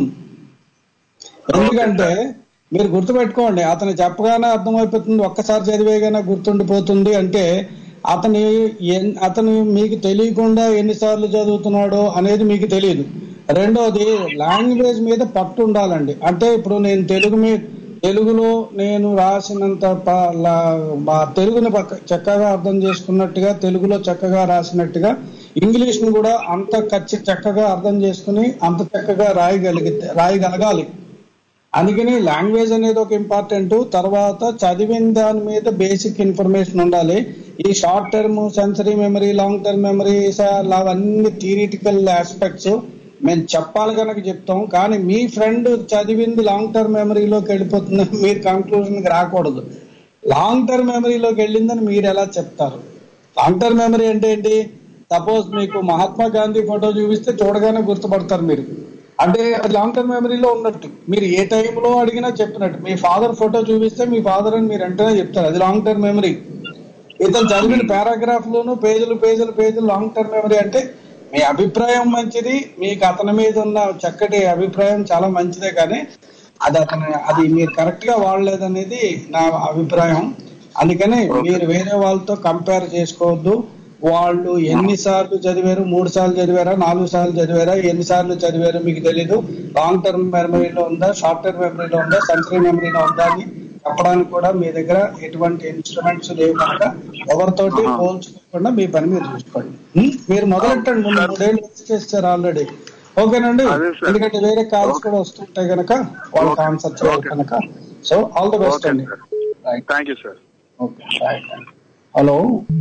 ఎందుకంటే మీరు గుర్తుపెట్టుకోండి అతను చెప్పగానే అర్థమైపోతుంది ఒక్కసారి చదివేగానే గుర్తుండిపోతుంది అంటే అతని ఎన్- అతను మీకు తెలియకుండా ఎన్నిసార్లు చదువుతున్నాడో అనేది మీకు తెలియదు రెండోది లాంగ్వేజ్ మీద పట్టు ఉండాలండి అంటే ఇప్పుడు నేను తెలుగు మీ తెలుగులో నేను రాసినంత ప- లా- మా తెలుగుని పక్క చక్కగా అర్థం చేసుకున్నట్టుగా తెలుగులో చక్కగా రాసినట్టుగా ఇంగ్లీష్ ను కూడా అంత ఖచ్చి చక్కగా అర్థం చేసుకుని అంత చక్కగా రాయగలిగితే రాయగలగాలి అందుకని లాంగ్వేజ్ అనేది ఒక ఇంపార్టెంట్ తర్వాత చదివిన దాని మీద బేసిక్ ఇన్ఫర్మేషన్ ఉండాలి ఈ short term sensory memory long term memory అవన్నీ థియరిటికల్ ఆస్పెక్ట్స్ మేము చెప్పాలి కనుక చెప్తాం కానీ మీ ఫ్రెండ్ చదివింది లాంగ్ టర్మ్ మెమరీలోకి వెళ్ళిపోతుందని మీరు కంక్లూజన్ కి రాకూడదు లాంగ్ టర్మ్ మెమరీలోకి వెళ్ళిందని మీరు ఎలా చెప్తారు లాంగ్ టర్మ్ మెమరీ అంటే ఏంటి సపోజ్ మీకు మహాత్మా గాంధీ ఫోటో చూపిస్తే చూడగానే గుర్తుపడతారు మీరు అంటే అది లాంగ్ టర్మ్ మెమరీలో ఉన్నట్టు మీరు ఏ టైంలో అడిగినా చెప్పినట్టు మీ ఫాదర్ ఫోటో చూపిస్తే మీ ఫాదర్ అని మీరు వెంటనే చెప్తారు అది లాంగ్ టర్మ్ మెమరీ ఇతను చదివిన పారాగ్రాఫ్ లోను పేజీలు పేజీలు పేజీలు లాంగ్ టర్మ్ మెమరీ అంటే మీ అభిప్రాయం మంచిది మీకు అతని మీద ఉన్న చక్కటి అభిప్రాయం చాలా మంచిదే కానీ అది అతను అది మీరు కరెక్ట్ గా వాడలేదనేది నా అభిప్రాయం అందుకని మీరు వేరే వాళ్ళతో కంపేర్ చేసుకోవద్దు వాళ్ళు ఎన్నిసార్లు చదివారు మూడు సార్లు చదివారా నాలుగు సార్లు చదివారా ఎన్ని సార్లు చదివారో మీకు తెలీదు లాంగ్ టర్మ్ మెమరీలో ఉందా షార్ట్ టర్మ్ మెమరీలో ఉందా సెన్సరీ మెమరీలో ఉందా అని చెప్పడానికి కూడా మీ దగ్గర ఎటువంటి ఇన్స్ట్రుమెంట్స్ లేవు కనుక ఎవరితోటి పోల్చుకోకుండా మీ పని మీరు చూసుకోండి ఉం? మీరు మొదలెట్టండి ముందు మూడేళ్ళు వేస్ట్ చేస్తారు ఆల్రెడీ ఓకేనండి అదే సార్. ఎందుకంటే వేరే కాల్స్ కూడా వస్తుంటాయి కనుక వాళ్ళకి ఆన్సర్ చేయాలి కనుక so all the best okay అండి sir right thank you sir okay right hello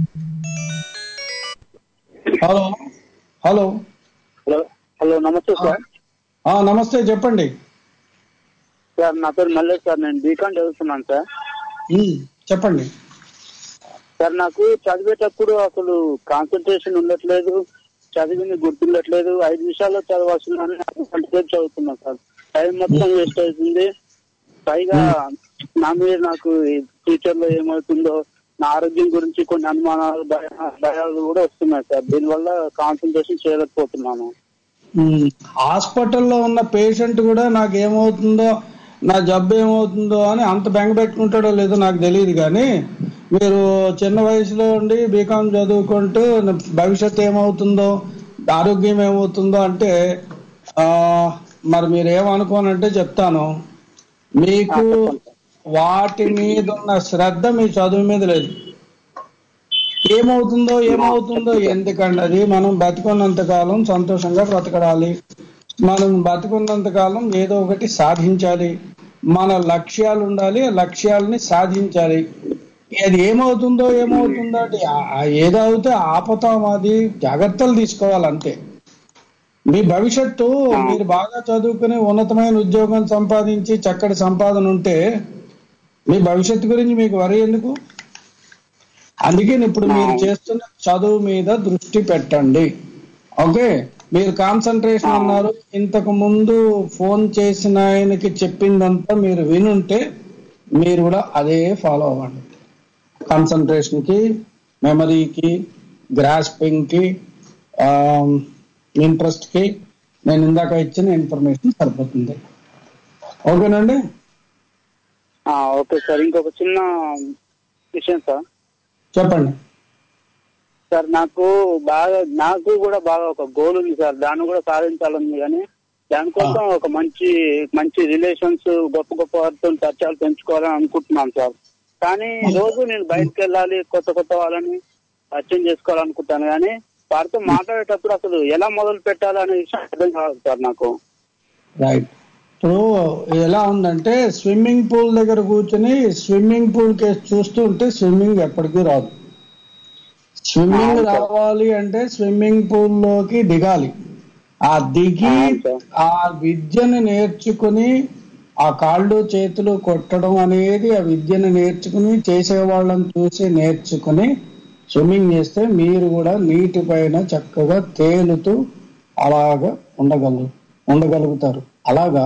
hello hello hello hello నమస్తే సార్ ఆ, నమస్తే చెప్పండి సార్ నా పేరు మల్లేష్ సార్ నేను బీకాన్ చదువుతున్నాను సార్ ఉం, చెప్పండి సార్ నాకు చదివేటప్పుడు అసలు కాన్సన్ట్రేషన్ ఉండట్లేదు చదివింది గుర్తుండట్లేదు ఐదు నిమిషాల్లో చదవాల్సిన గంట సేపు చదువుతున్నాను సార్ టైం మొత్తం వేస్ట్ అవుతుంది పైగా నా మీద నాకు ఫ్యూచర్ లో ఏమవుతుందో నా ఆరోగ్యం గురించి కొన్ని అనుమానాలు భయ- భయాలు కూడా వస్తున్నాయి సార్ దీనివల్ల కాన్సన్ట్రేషన్ చేయలేకపోతున్నాను ఉమ్, హాస్పిటల్లో ఉన్న పేషెంట్ కూడా నాకు ఏమవుతుందో నా జబ్బు ఏమవుతుందో అని అంత బెంగ పెట్టుకుంటాడో లేదో నాకు తెలియదు కానీ మీరు చిన్న వయసులో ఉండి బీకామ్ చదువుకుంటూ నా భవిష్యత్తు ఏమవుతుందో ఆరోగ్యం ఏమవుతుందో అంటే ఆ, మరి మీరు ఏమనుకోనంటే చెప్తాను మీకు వాటి మీద ఉన్న శ్రద్ధ మీ చదువు మీద లేదు ఏమవుతుందో ఏమవుతుందో ఎందుకండి అది మనం బతికున్నంత కాలం సంతోషంగా బ్రతకడాలి మనం బతికున్నంత కాలం ఏదో ఒకటి సాధించాలి మన లక్ష్యాలు ఉండాలి ఆ లక్ష్యాలని సాధించాలి అది ఏమవుతుందో ఏమవుతుందో అంటే ఆ- ఆ ఏదవుతే ఆపతాం అది జాగ్రత్తలు తీసుకోవాలి అంతే మీ భవిష్యత్తు మీరు బాగా చదువుకుని ఉన్నతమైన ఉద్యోగం సంపాదించి చక్కటి సంపాదన ఉంటే మీ భవిష్యత్తు గురించి మీకు వరి ఎందుకు అందుకే ఇప్పుడు మీరు చేస్తున్న చదువు మీద దృష్టి పెట్టండి ఓకే మీరు కాన్సన్ట్రేషన్ అన్నారు ఇంతకు ముందు ఫోన్ చేసిన ఆయనకి చెప్పిందంతా మీరు వినుంటే మీరు కూడా అదే ఫాలో అవ్వండి కాన్సన్ట్రేషన్ కి మెమరీకి గ్రాస్పింగ్ కి ఇంట్రెస్ట్ కి నేను ఇందాక ఇచ్చిన ఇన్ఫర్మేషన్ సరిపోతుంది ఓకేనండి ఆ, ఓకే సార్ ఇంకొక చిన్న విషయం సార్ చెప్పండి సార్ నాకు బాగా నాకు కూడా బాగా ఒక గోల్ ఉంది సార్ దాన్ని కూడా సాధించాలని కానీ దానికోసం ఒక మంచి మంచి రిలేషన్స్ గొప్ప గొప్ప వారితో చర్చలు పెంచుకోవాలని అనుకుంటున్నాను సార్ కానీ రోజు నేను బయటకు వెళ్ళాలి కొత్త కొత్త వాళ్ళని పరిచయం చేసుకోవాలనుకుంటాను కానీ వారితో మాట్లాడేటప్పుడు అసలు ఎలా మొదలు పెట్టాలనే విషయం అర్థం కాదు సార్ నాకు రైట్ ఇప్పుడు ఎలా ఉందంటే స్విమ్మింగ్ పూల్ దగ్గర కూర్చొని స్విమ్మింగ్ పూల్ కేసు చూస్తూ ఉంటే స్విమ్మింగ్ ఎప్పటికీ రాదు స్విమ్మింగ్ రావాలి అంటే స్విమ్మింగ్ పూల్ లోకి దిగాలి ఆ దిగి అవును సార్. ఆ విద్యను నేర్చుకుని ఆ కాళ్ళు చేతులు కొట్టడం అనేది ఆ విద్యను నేర్చుకుని చేసే వాళ్ళని చూసి నేర్చుకుని స్విమ్మింగ్ చేస్తే మీరు కూడా నీటి పైన చక్కగా తేలుతూ అలాగా ఉండగలరు ఉండగలుగుతారు అలాగా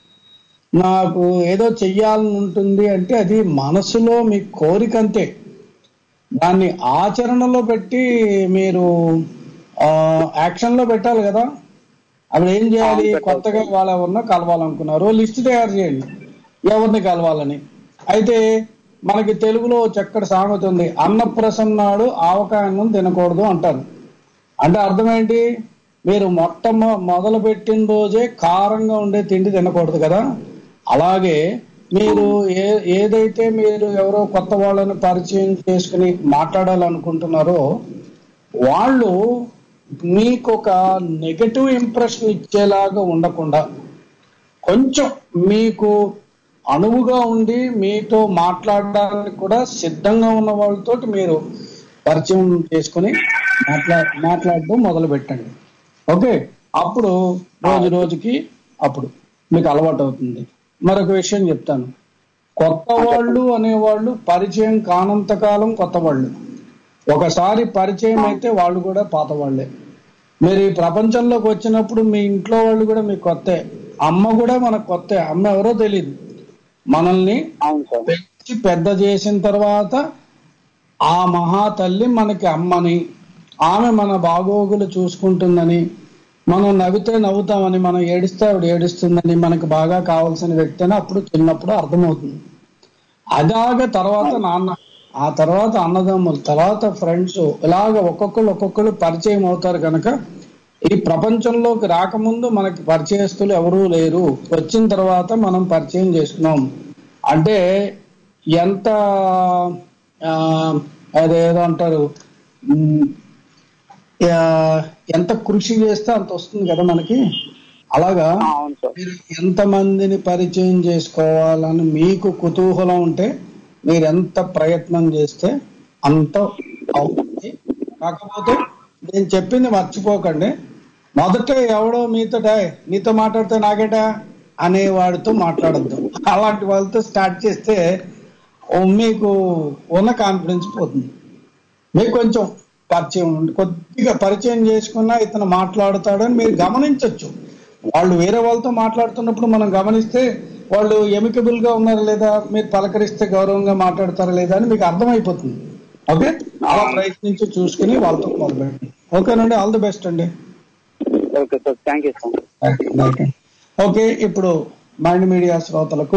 నాకు ఏదో చెయ్యాలని ఉంటుంది అంటే అది మనసులో మీ కోరిక అంతే దాన్ని ఆచరణలో పెట్టి మీరు ఆ, యాక్షన్ లో పెట్టాలి కదా అప్పుడు ఏం చేయాలి అవును, పెట్టాలి. కొత్తగా వాళ్ళ ఎవరినో కలవాలనుకున్నారు లిస్ట్ తయారు చేయండి ఎవరిని కలవాలని అయితే మనకి తెలుగులో చక్కటి సామెత ఉంది అన్నప్రసన్నాడు ఆవకాయ అన్నం తినకూడదు అంటారు అంటే అర్థం ఏంటి మీరు మొట్ట మొదలు పెట్టిన రోజే కారంగా ఉండే తిండి తినకూడదు కదా అలాగే మీరు ఏ ఏదైతే మీరు ఎవరో కొత్త వాళ్ళని పరిచయం చేసుకుని మాట్లాడాలనుకుంటున్నారో వాళ్ళు మీకు ఒక నెగటివ్ ఇంప్రెషన్ ఇచ్చేలాగా ఉండకుండా కొంచెం మీకు అణువుగా ఉండి మీతో మాట్లాడడానికి కూడా సిద్ధంగా ఉన్న వాళ్ళతో మీరు పరిచయం చేసుకుని మాట్లా మాట్లాడడం మొదలు పెట్టండి ఓకే అప్పుడు రోజు రోజుకి అప్పుడు మీకు అలవాటు అవుతుంది మరొక విషయం చెప్తాను కొత్త వాళ్ళు అనేవాళ్ళు పరిచయం కానంత కాలం కొత్త వాళ్ళు ఒకసారి పరిచయం అయితే వాళ్ళు కూడా పాత వాళ్ళే మీరు ఈ ప్రపంచంలోకి వచ్చినప్పుడు మీ ఇంట్లో వాళ్ళు కూడా మీకు కొత్తే అమ్మ కూడా మనకు కొత్తే అమ్మ ఎవరో తెలియదు మనల్ని అవును సార్ పెంచి పెద్ద చేసిన తర్వాత ఆ మహా తల్లి మనకి అమ్మని ఆమె మన బాగోగులు చూసుకుంటుందని మనం నవ్వితే నవ్వుతామని మనం ఏడిస్తే ఆవిడ ఏడుస్తుందని మనకు బాగా కావాల్సిన వ్యక్తి అని అప్పుడు చిన్నప్పుడు అర్థమవుతుంది అదాగ తర్వాత నాన్న ఆ తర్వాత అన్నదమ్ములు తర్వాత ఫ్రెండ్స్ ఇలాగ ఒక్కొక్కరు ఒక్కొక్కరు పరిచయం అవుతారు కనుక ఈ ప్రపంచంలోకి రాకముందు మనకి పరిచయస్తులు ఎవరూ లేరు వచ్చిన తర్వాత మనం పరిచయం చేసుకున్నాం అంటే ఎంత ఆ, అదేదో అంటారు ఉమ్, ఆ, ఎంత కృషి చేస్తే అంత వస్తుంది కదా మనకి అలాగా అవును సార్ మీరు ఎంతమందిని పరిచయం చేసుకోవాలని మీకు కుతూహలం ఉంటే మీరు ఎంత ప్రయత్నం చేస్తే అంత అవుతుంది కాకపోతే నేను చెప్పింది మర్చిపోకండి మొదట ఎవడో మీతో "డేయ్, నీతో మాట్లాడితే నాకేటా అనే వాడితో మాట్లాడద్దు అలాంటి వాళ్ళతో స్టార్ట్ చేస్తే ఓ మీకు ఉన్న కాన్ఫిడెన్స్ పోతుంది మీకు కొంచెం పరిచయం ఉండి కొద్దిగా పరిచయం చేసుకున్నా ఇతను మాట్లాడుతాడని మీరు గమనించవచ్చు వాళ్ళు వేరే వాళ్ళతో మాట్లాడుతున్నప్పుడు మనం గమనిస్తే వాళ్ళు ఎమికబుల్ గా ఉన్నారా లేదా మీరు పలకరిస్తే గౌరవంగా మాట్లాడతారా లేదా అని మీకు అర్థమైపోతుంది ఓకే అలా ప్రయత్నించి చూసుకుని వాళ్ళతో మొదలుపెట్టండి ఓకేనండి ఆల్ ది బెస్ట్ అండి okay sir thank you sir okay ఇప్పుడు మైండ్ మీడియా శ్రోతలకు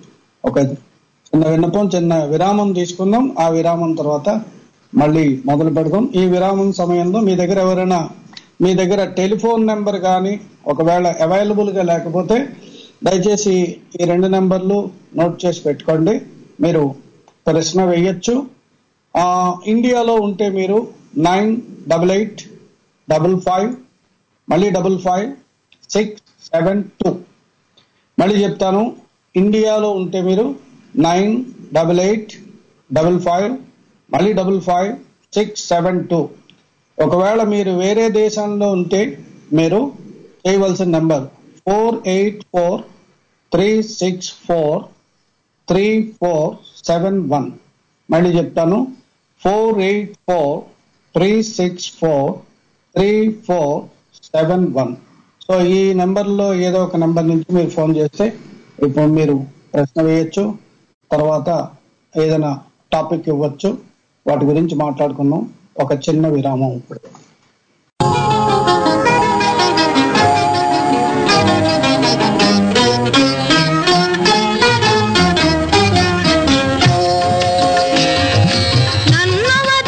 ఒక చిన్న విన్నపం చిన్న విరామం తీసుకుందాం ఆ విరామం తర్వాత మళ్ళీ మొదలు పెడదాం ఈ విరామం సమయంలో మీ దగ్గర ఎవరైనా మీ దగ్గర టెలిఫోన్ నెంబర్ కానీ ఒకవేళ అవైలబుల్ గా లేకపోతే దయచేసి ఈ రెండు నెంబర్లు నోట్ చేసి పెట్టుకోండి మీరు ప్రశ్న వేయచ్చు ఆ, ఇండియాలో ఉంటే మీరు nine double eight double five మళ్ళీ double five six seven two మళ్ళీ చెప్తాను ఇండియాలో ఉంటే మీరు nine double eight double five మళ్ళీ double five six seven two ఒకవేళ మీరు వేరే దేశంలో ఉంటే మీరు చేయవలసిన number four eight four three six four three four seven one మళ్ళీ చెప్తాను four eight four three six four three four seven one so ఈ నెంబర్లో ఏదో ఒక నెంబర్ నుంచి మీరు ఫోన్ చేస్తే ఇప్పుడు మీరు ప్రశ్న వేయొచ్చు తర్వాత ఏదైనా టాపిక్ ఇవ్వచ్చు వాటి గురించి మాట్లాడుకుందాం ఒక చిన్న విరామం ఇప్పుడు నన్నవ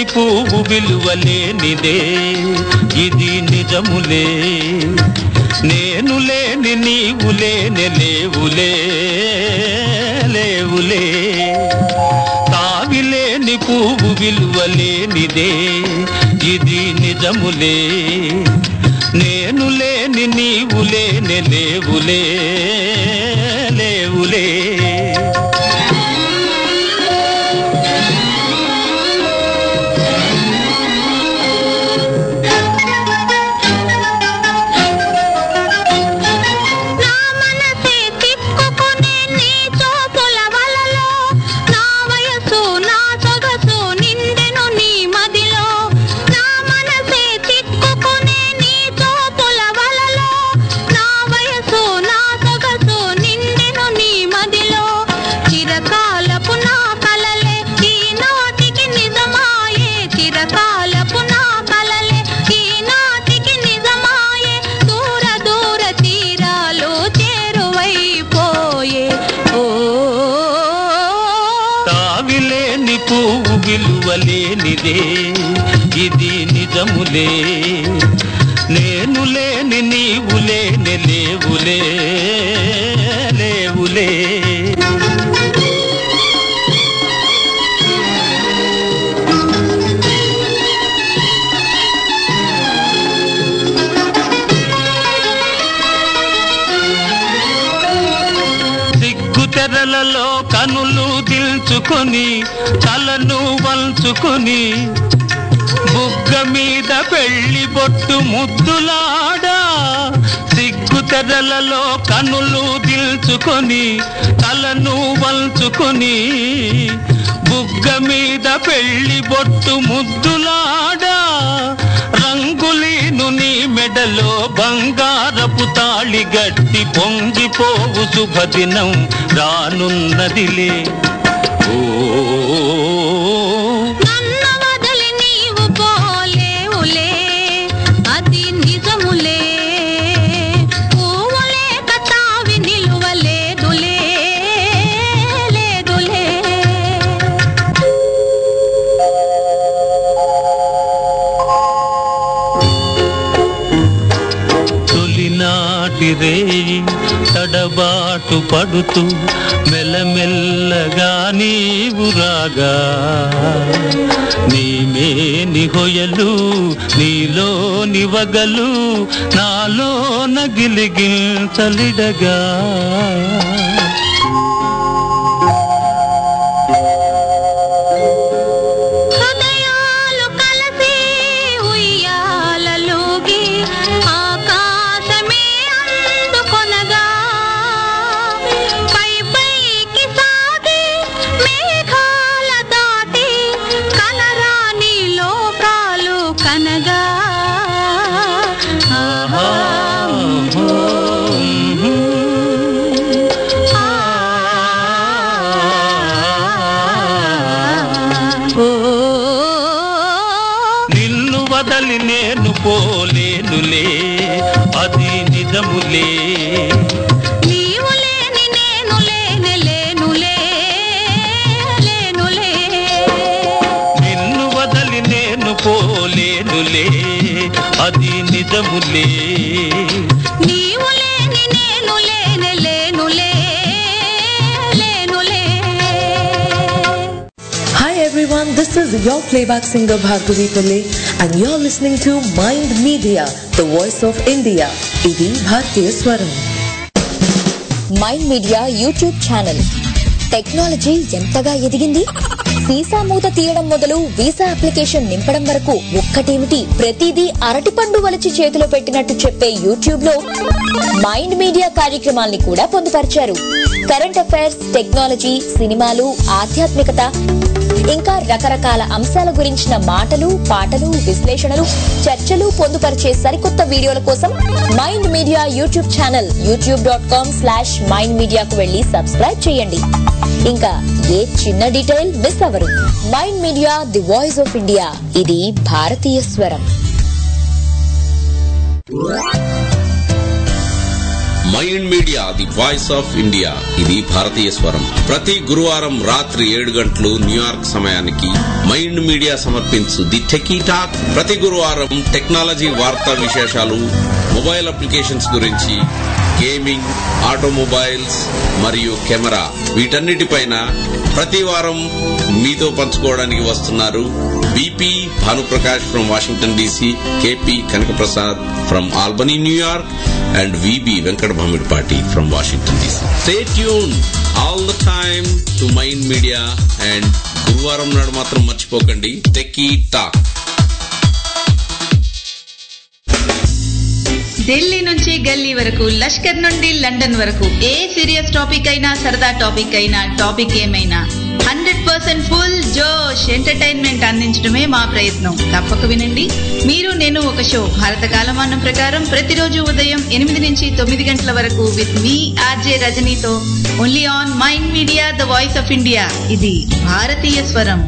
పువ్వు విలువలేనిదే ఇది నిజములే నేను లేని నీవు లేని లేవులే లేవులే తావిలేని పువ్వు విలువలేనిదే ఇది నిజములే నేను లేని నీవు లేని లేవులే లేవులే నా మనసే తిప్పుకునే నీ చూపుల వలలో నా వయసు నా సొగసు నిండెను నీ మదిలో నా మనసే తిప్పుకునే నీ చూపుల వలలో నా వయసు నా సొగసు నిండెను నీ మదిలో చిరకాలపు నా కలలే ఈనాటికి నిజమాయే చిరకాలపు నా కలలే ఈనాటికి నిజమాయే దూర దూర తీరాలు చేరువైపోయే ఓ తావిలేని పువ్వు విలువలేనిదే ఇది నిజములే నేను లేని నీవు లేని లేవులే లేవులే సిగ్గు తెరలలో కనులు దిల్చుకొని తలను వంచుకొని బుగ్గ మీద పెళ్లి బొట్టు ముద్దులాడా సిగ్గు తెరలలో కనులు దిల్చుకొని తలను వంచుకొని బుగ్గ మీద పెళ్లి బొట్టు ముద్దులాడా రంగులీను నీ మెడలో బంగారపు తాళి గట్టి పొంగిపోవు శుభదినం రానున్నదిలే ఓ నన్ను వదిలి నీవు పోలేవులే అది నిజములే పువ్వులే కతావి నిలువలేదులే లేదులే తొలినాటి రేయి తడబాటు పడుతూ మెల్లమెల్లగా నీవు రాగా నీమేని హొయలు నీలో నివగలు నాలో నగిలిగిల్తలిడగా హృదయాలు కలిసి ఉయ్యాలలోగి ఆకాశమే అందుకొనగా పై పైకి సాగి మేఘాల దాటి కనరాని లోకాలు కనగా ఆహా నిన్ను వదలి నేను పోలేనులే అది నిజములే నీవు లేని నేను లేనే లేనులే లేనులే నిన్ను వదలి నేను పోలేనులే అది నిజములే నీవు లేని నేను లేనే లేనులే లేనులే Hi everyone, this is your playback singer Bhargavi Pillai and you're listening to Mind Media, the voice of India. ఇది భారతీయ స్వరం mind media YouTube channel technology ఎంతగా ఎదిగింది వీసా మూత తీయడం మొదలు వీసా అప్లికేషన్ నింపడం వరకు ఒక్కటేమిటి ప్రతిదీ అరటిపండు వలచి చేతిలో పెట్టినట్టు చెప్పే యూట్యూబ్ లో మైండ్ మీడియా కార్యక్రమాల్ని కూడా పొందుపరిచారు కరెంట్ అఫైర్స్ టెక్నాలజీ సినిమాలు ఆధ్యాత్మికత ఇంకా రకరకాల అంశాల గురించిన మాటలు పాటలు విశ్లేషణలు చర్చలు పొందుపరిచే సరికొత్త వీడియోల కోసం mind media YouTube channel YouTube dot com slash mind మీడియాకు వెళ్లి సబ్స్క్రైబ్ చేయండి ఇంకా ఏ చిన్న డీటెయిల్ మిస్ అవ్వరు mind media the voice of India ఇది భారతీయ స్వరం mind media the voice of India ఇది భారతీయ స్వరం ప్రతి గురువారం రాత్రి ఏడు గంటలు న్యూయార్క్ సమయానికి మైండ్ మీడియా సమర్పించు ది టెకీ టాక్ ప్రతి గురువారం టెక్నాలజీ వార్తా విశేషాలు మొబైల్ అప్లికేషన్స్ గురించి గేమింగ్ ఆటోమొబైల్స్ మరియు కెమెరా వీటన్నిటిపైన ప్రతి వారం మీతో పంచుకోవడానికి వస్తున్నారు BP Bhanuprakash from Washington DC KP Kanakaprasad from Albany New York and VB Venkata Bhamidipati from Washington DC stay tune all the time to mind media and గురువారం నాడు మాత్రం మర్చిపోకండి టెకీ టాక్ ఢిల్లీ నుంచి గల్లీ వరకు లష్కర్ నుండి లండన్ వరకు ఏ సీరియస్ టాపిక్ అయినా సరదా టాపిక్ అయినా టాపిక్ ఏమైనా హండ్రెడ్ పర్సెంట్ ఫుల్ జోష్ ఎంటర్టైన్మెంట్ అందించడమే మా ప్రయత్నం తప్పక వినండి మీరు నేను ఒక షో భారత కాలమానం ప్రకారం ప్రతిరోజు ఉదయం ఎనిమిది నుంచి తొమ్మిది గంటల వరకు విత్ మీ ఆర్జే రజనీతో only on mind media the voice of India ఇది భారతీయ స్వరం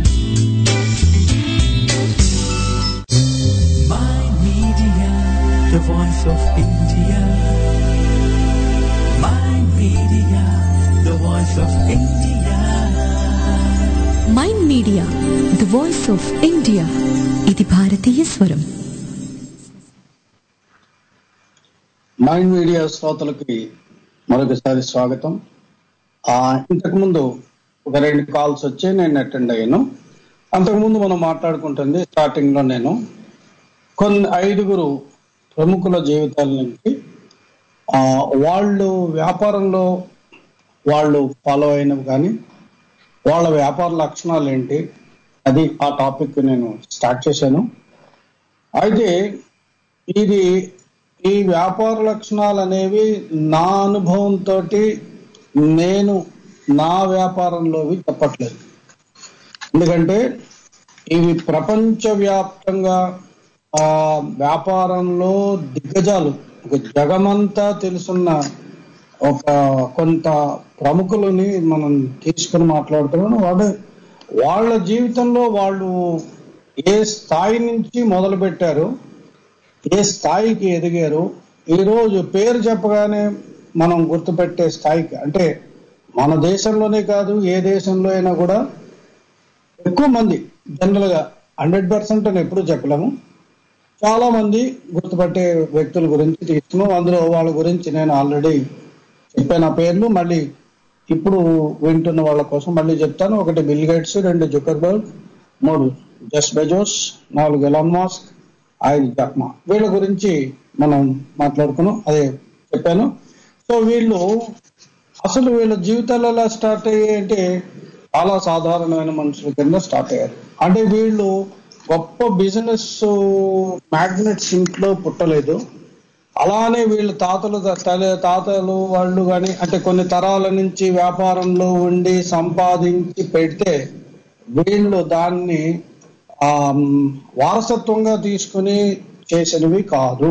the voice of India. My media, the voice of India. Mind media the voice of India ఇది భారతీయ స్వరం మైండ్ మీడియా శ్రోతలకి మరొకసారి స్వాగతం ఆ ఇంతకుముందు ఒక రెండు కాల్స్ వచ్చి నేను అటెండ్ అయ్యాను అంతకుముందు మనం మాట్లాడుకుంటుంది స్టార్టింగ్ లో నేను కొన్ని ఐదుగురు ప్రముఖుల జీవితాల నుంచి ఆ వాళ్ళు వ్యాపారంలో వాళ్ళు ఫాలో అయినవి కానీ వాళ్ళ వ్యాపార లక్షణాలు ఏంటి అది ఆ టాపిక్ నేను స్టార్ట్ చేశాను అయితే ఇది ఈ వ్యాపార లక్షణాలు అనేవి నా అనుభవంతో నేను నా వ్యాపారంలోవి చెప్పట్లేదు ఎందుకంటే ఇవి ప్రపంచవ్యాప్తంగా ఆ వ్యాపారంలో దిగ్గజాలు ఒక జగమంతా తెలుసున్న ఒక కొంత ప్రముఖులని మనం తీసుకుని మాట్లాడుతున్నాం వాడు వాళ్ళ జీవితంలో వాళ్ళు ఏ స్థాయి నుంచి మొదలు పెట్టారు ఏ స్థాయికి ఎదిగారు ఈరోజు పేరు చెప్పగానే మనం గుర్తుపెట్టే స్థాయికి అంటే మన దేశంలోనే కాదు ఏ దేశంలో అయినా కూడా ఎక్కువ మంది జనరల్ గా హండ్రెడ్ పర్సెంట్ అని ఎప్పుడు చెప్పలేము చాలా మంది గుర్తుపట్టే వ్యక్తుల గురించి తీసుకున్నాం అందులో వాళ్ళ గురించి నేను ఆల్రెడీ చెప్పాను ఆ పేర్లు మళ్ళీ ఇప్పుడు వింటున్న వాళ్ళ కోసం మళ్ళీ చెప్తాను ఒకటి బిల్ గేట్స్ రెండు జుకర్బర్గ్ మూడు జస్ బెజోస్ నాలుగు ఎలాన్ మాస్క్ ఐదు జక్మా వీళ్ళ గురించి మనం మాట్లాడుకున్నాం అదే చెప్పాను సో వీళ్ళు అసలు వీళ్ళ జీవితాలు ఎలా స్టార్ట్ అయ్యాయి అంటే చాలా సాధారణమైన మనుషుల కింద స్టార్ట్ అయ్యారు అంటే వీళ్ళు గొప్ప బిజినెస్ మ్యాగ్నెట్స్ ఇంట్లో పుట్టలేదు అలానే వీళ్ళ తాతలు తల తాతలు వాళ్ళు కానీ అంటే కొన్ని తరాల నుంచి వ్యాపారంలో ఉండి సంపాదించి పెడితే వీళ్ళు దాన్ని ఆ, వారసత్వంగా తీసుకుని చేసినవి కాదు